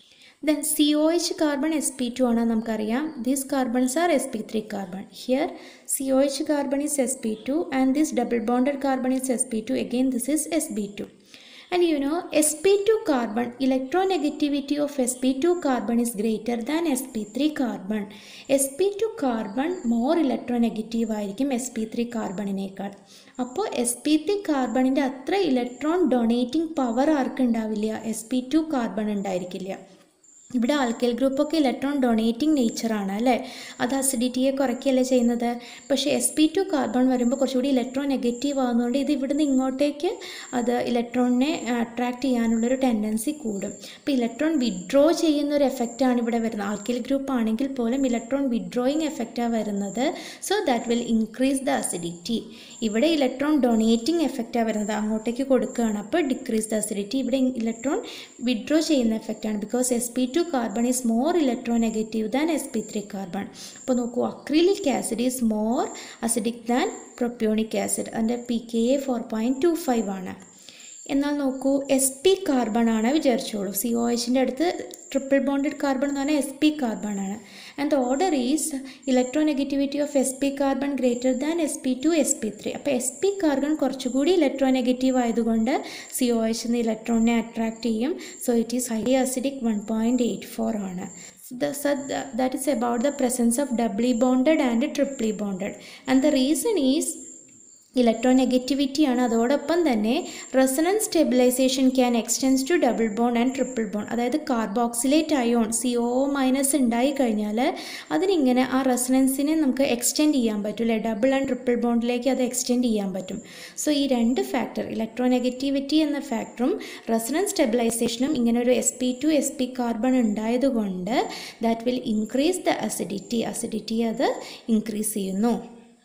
then C O H carbon s P two ആണ് നമുക്കറിയാം these carbons are s p three carbon here C O H carbon is s P two and this double bonded carbon is s P two again this is s b two And you know, sp2 carbon, electronegativity of sp2 carbon is greater than sp3 carbon. sp2 carbon more electronegative ആയിരിക്കും sp3 കാർബണിനേക്കാൾ അപ്പോൾ s p three കാർബണിൻ്റെ അത്ര electron donating power ആർക്ക് ഉണ്ടാവില്ല S P two carbon ഉണ്ടായിരിക്കില്ല ഇവിടെ alkyl ഗ്രൂപ്പൊക്കെ electron donating നേച്ചറാണ് അല്ലേ അത് അസിഡിറ്റിയെ കുറയ്ക്കുകയല്ലേ ചെയ്യുന്നത് പക്ഷേ എസ് പി ടു കാർബൺ വരുമ്പോൾ കുറച്ചുകൂടി ഇലക്ട്രോൺ നെഗറ്റീവ് ആകുന്നതുകൊണ്ട് ഇത് ഇവിടുന്ന് ഇങ്ങോട്ടേക്ക് അത് ഇലക്ട്രോണിനെ അട്രാക്റ്റ് ചെയ്യാനുള്ളൊരു ടെൻഡൻസി കൂടും അപ്പോൾ ഇലക്ട്രോൺ വിഡ്രോ ചെയ്യുന്ന ഒരു എഫക്റ്റാണ് ഇവിടെ വരുന്നത് ആൽക്കൈൽ ഗ്രൂപ്പ് ആണെങ്കിൽ പോലും ഇലക്ട്രോൺ വിഡ്രോയിങ് എഫക്റ്റാണ് വരുന്നത് so that will increase the acidity ഇവിടെ ഇലക്ട്രോൺ ഡൊണേറ്റിംഗ് എഫക്റ്റാണ് വരുന്നത് അങ്ങോട്ടേക്ക് കൊടുക്കുകയാണ് അപ്പോൾ ഡിക്രീസ് ദ അസിഡിറ്റി ഇവിടെ ഇലക്ട്രോൺ വിഡ്രോ ചെയ്യുന്ന എഫക്റ്റാണ് because s P two carbon is more electronegative than s p three carbon അപ്പോൾ നോക്കൂ acrylic acid is more acidic than propionic acid അതിൻ്റെ p K a four point two five ആണ് എന്നാൽ നോക്കൂ S p carbon ആണ് വിചാരിച്ചോളൂ C O എച്ചിൻ്റെ അടുത്ത് triple bonded carbon എന്ന് പറഞ്ഞാൽ എസ് പി കാർബൺ ആണ് and the order is electronegativity of s p carbon greater than s P two s p three അപ്പോൾ എസ് പി കാർബൺ കുറച്ചുകൂടി electronegative ആയതുകൊണ്ട് C O H എന്ന ഇലക്ട്രോണിനെ attract ചെയ്യും so it is highly acidic one point eight four ആണ് the so th- that is about the presence of doubly bonded and triply bonded and the reason is electronegativity ആണ് അതോടൊപ്പം തന്നെ resonance stabilisation can extends to double bond and triple bond അതായത് carboxylate ion C O minus ഉണ്ടായി കഴിഞ്ഞാൽ അതിനിങ്ങനെ ആ റെസണൻസിനെ നമുക്ക് extend ചെയ്യാൻ പറ്റും അല്ലേ ഡബിൾ ആൻഡ് ട്രിപ്പിൾ ബോണ്ടിലേക്ക് അത് എക്സ്റ്റെൻഡ് ചെയ്യാൻ പറ്റും സോ ഈ രണ്ട് ഫാക്ടർ ഇലക്ട്രോനെഗറ്റിവിറ്റി എന്ന ഫാക്ടറും റെസണൻസ് സ്റ്റെബിലൈസേഷനും ഇങ്ങനെ ഒരു s P two s p carbon ഉണ്ടായതുകൊണ്ട് that will increase the acidity acidity അത് ഇൻക്രീസ് ചെയ്യുന്നു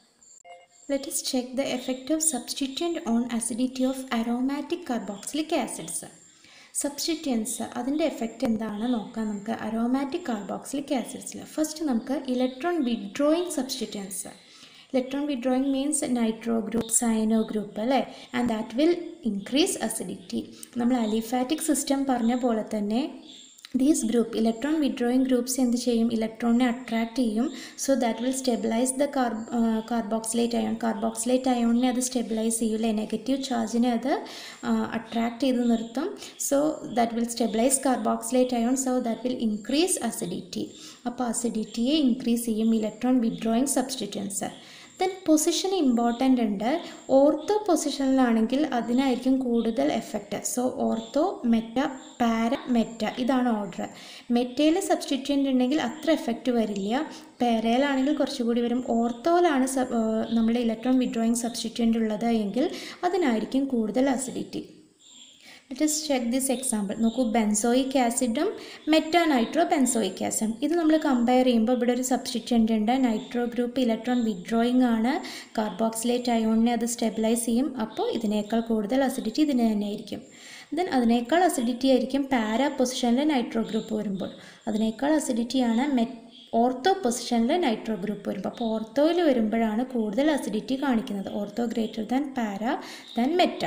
Let us check the effect of substituent on acidity of aromatic carboxylic acids. Substituents അതിൻ്റെ എഫക്റ്റ് എന്താണ് നോക്കാം നമുക്ക് അരോമാറ്റിക് കാർബോക്സിലിക് ആസിഡ്സിൽ ഫസ്റ്റ് നമുക്ക് electron withdrawing substituents electron withdrawing means nitro group cyano group അല്ലേ and that will increase acidity നമ്മൾ aliphatic system പറഞ്ഞ പോലെ തന്നെ these group electron withdrawing groups എന്ത് ചെയ്യും ഇലക്ട്രോണിനെ അട്രാക്റ്റ് ചെയ്യും so that will stabilise the car carboxylate ion carboxylate അയോണിനെ അത് സ്റ്റെബിലൈസ് ചെയ്യൂലേ നെഗറ്റീവ് ചാർജിനെ അത് അട്രാക്റ്റ് ചെയ്ത് നിർത്തും so that will stabilise carboxylate ion so that will increase acidity അപ്പോൾ അസിഡിറ്റിയെ ഇൻക്രീസ് ചെയ്യും electron withdrawing substituents then position important ഉണ്ട് ഓർത്തോ പൊസിഷനിലാണെങ്കിൽ അതിനായിരിക്കും കൂടുതൽ effect so ortho meta para meta ഇതാണ് ഓർഡർ മെറ്റയിൽ സബ്സ്റ്റിറ്റ്യൂൻ്റ് ഉണ്ടെങ്കിൽ അത്ര എഫക്റ്റ് വരില്ല പാരയിലാണെങ്കിൽ കുറച്ചുകൂടി വരും ഓർത്തോയിലാണ് സബ് നമ്മുടെ ഇലക്ട്രോൺ വിഡ്രോയിങ് സബ്സ്റ്റിറ്റ്യൂൻ്റ് ഉള്ളത് എങ്കിൽ അതിനായിരിക്കും കൂടുതൽ acidity let us check this example നോക്കൂ ബെൻസോയിക് ആസിഡും മെറ്റാ നൈട്രോ ബെൻസോയിക് ആസിഡും ഇത് നമ്മൾ കമ്പയർ ചെയ്യുമ്പോൾ ഇവിടെ ഒരു സബ്സ്റ്റിറ്റ്യൻ്റ് ഉണ്ട് നൈട്രോ ഗ്രൂപ്പ് ഇലക്ട്രോൺ വിഡ്രോയിങ് ആണ് കാർബോക്സിലേറ്റ് അയോണിനെ അത് സ്റ്റെബിലൈസ് ചെയ്യും അപ്പോൾ ഇതിനേക്കാൾ കൂടുതൽ അസിഡിറ്റി ഇതിന് തന്നെ ആയിരിക്കും ദെൻ അതിനേക്കാൾ അസിഡിറ്റി ആയിരിക്കും പാരാ പൊസിഷനിൽ നൈട്രോ ഗ്രൂപ്പ് വരുമ്പോൾ അതിനേക്കാൾ അസിഡിറ്റിയാണ് മെറ്റ് ഓർത്തോ പൊസിഷനിൽ നൈട്രോ ഗ്രൂപ്പ് വരുമ്പോൾ അപ്പോൾ ഓർത്തോയിൽ വരുമ്പോഴാണ് കൂടുതൽ അസിഡിറ്റി കാണിക്കുന്നത് ortho greater than para than meta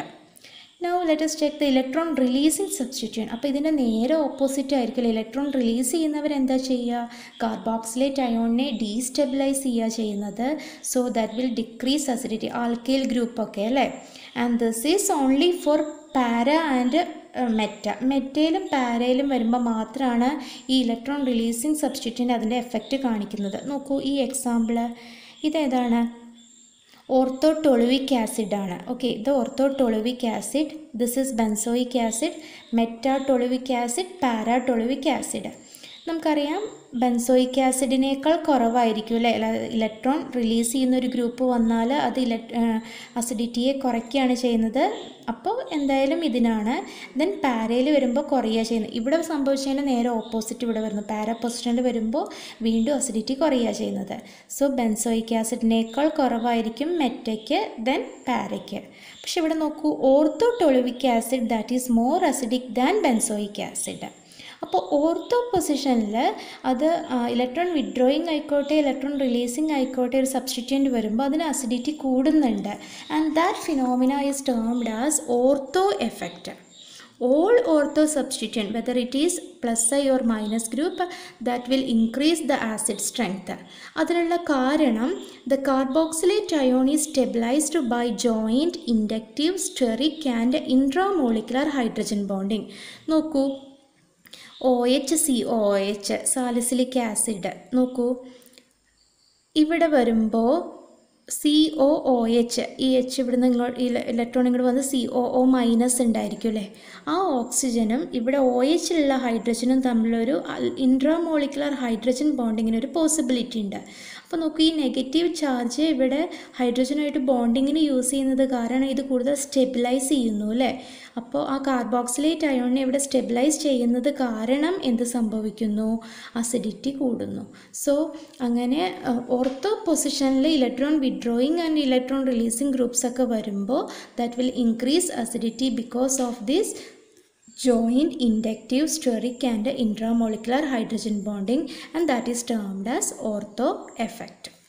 now let us check the electron releasing substituent അപ്പോൾ ഇതിൻ്റെ നേരെ ഓപ്പോസിറ്റ് ആയിരിക്കും ഇലക്ട്രോൺ റിലീസ് ചെയ്യുന്നവർ എന്താ ചെയ്യുക കാർബോക്സിലേറ്റ് അയോണിനെ ഡീസ്റ്റെബിലൈസ് ചെയ്യുക ചെയ്യുന്നത് so that will decrease acidity alkyl ഗ്രൂപ്പൊക്കെ അല്ലേ and this is only for para and meta മെറ്റയിലും പാരയിലും വരുമ്പോൾ മാത്രമാണ് ഈ ഇലക്ട്രോൺ റിലീസിങ് സബ്സ്റ്റിറ്റ്യൂൻ്റ് അതിൻ്റെ എഫക്റ്റ് കാണിക്കുന്നത് നോക്കൂ ഈ എക്സാമ്പിൾ ഇതേതാണ് ഓർത്തോട്ടൊളുവിക് ആസിഡ് ആണ് ഓക്കെ ഇത് ortho toluic acid this is benzoic acid meta toluic acid para toluic acid നമുക്കറിയാം ബെൻസോയിക് ആസിഡിനേക്കാൾ കുറവായിരിക്കും അല്ലേ ഇലക്ട്രോൺ റിലീസ് ചെയ്യുന്ന ഒരു ഗ്രൂപ്പ് വന്നാൽ അത് ഇല അസിഡിറ്റിയെ കുറയ്ക്കുകയാണ് ചെയ്യുന്നത് അപ്പോൾ എന്തായാലും ഇതിനാണ് ദെൻ പാരയിൽ വരുമ്പോൾ കുറയുക ചെയ്യുന്നത് ഇവിടെ സംഭവിച്ചതിന് നേരെ ഓപ്പോസിറ്റ് ഇവിടെ വരുന്നു പാര പൊസിഷനിൽ വരുമ്പോൾ വീണ്ടും അസിഡിറ്റി കുറയുക ചെയ്യുന്നത് സോ ബെൻസോയിക് ആസിഡിനേക്കാൾ കുറവായിരിക്കും മെറ്റയ്ക്ക് ദെൻ പാരയ്ക്ക് പക്ഷെ ഇവിടെ നോക്കൂ ortho toluic acid that is more acidic than benzoic acid അപ്പോൾ ഓർത്തോ പൊസിഷനിൽ അത് ഇലക്ട്രോൺ വിഡ്രോയിങ് ആയിക്കോട്ടെ ഇലക്ട്രോൺ റിലീസിങ് ആയിക്കോട്ടെ ഒരു സബ്സ്റ്റിറ്റ്യൻ്റ് വരുമ്പോൾ അതിന് അസിഡിറ്റി കൂടുന്നുണ്ട് and that phenomena is termed as ortho effect all ortho substituent whether it is plus i or minus group that will increase the acid strength അതിനുള്ള കാരണം the carboxylate ion is stabilized by joint inductive steric and intramolecular hydrogen bonding നോക്കൂ O H C O H salicylic acid നോക്കൂ ഇവിടെ വരുമ്പോൾ C O O H ഈ H ഇവിടുന്ന് ഇങ്ങോട്ട് electron ഇങ്ങോട്ട് വന്ന് സി ഒ ഒ മൈനസ് ഉണ്ടായിരിക്കും അല്ലേ ആ ഓക്സിജനും ഇവിടെ ഒ എച്ചിലുള്ള ഹൈഡ്രജനും തമ്മിലൊരു ഇൻട്രാമോളിക്കുലർ ഹൈഡ്രജൻ ബോണ്ടിങ്ങിന് ഒരു പോസിബിലിറ്റി ഉണ്ട് അപ്പോൾ നോക്കൂ ഈ നെഗറ്റീവ് ചാർജ് ഇവിടെ ഹൈഡ്രജനുമായിട്ട് ബോണ്ടിങ്ങിന് യൂസ് ചെയ്യുന്നത് കാരണം ഇത് കൂടുതൽ സ്റ്റെബിലൈസ് ചെയ്യുന്നു അല്ലേ അപ്പോൾ ആ കാർബോക്സിലേറ്റ് അയോണിനെ ഇവിടെ സ്റ്റെബിലൈസ് ചെയ്യുന്നത് കാരണം എന്ത് സംഭവിക്കുന്നു അസിഡിറ്റി കൂടുന്നു സോ അങ്ങനെ ഓർത്തോ പൊസിഷനിൽ electron withdrawing and electron releasing groups ഒക്കെ വരുമ്പോൾ that will increase acidity because of this joint inductive steric and intramolecular hydrogen bonding and that is termed as ortho effect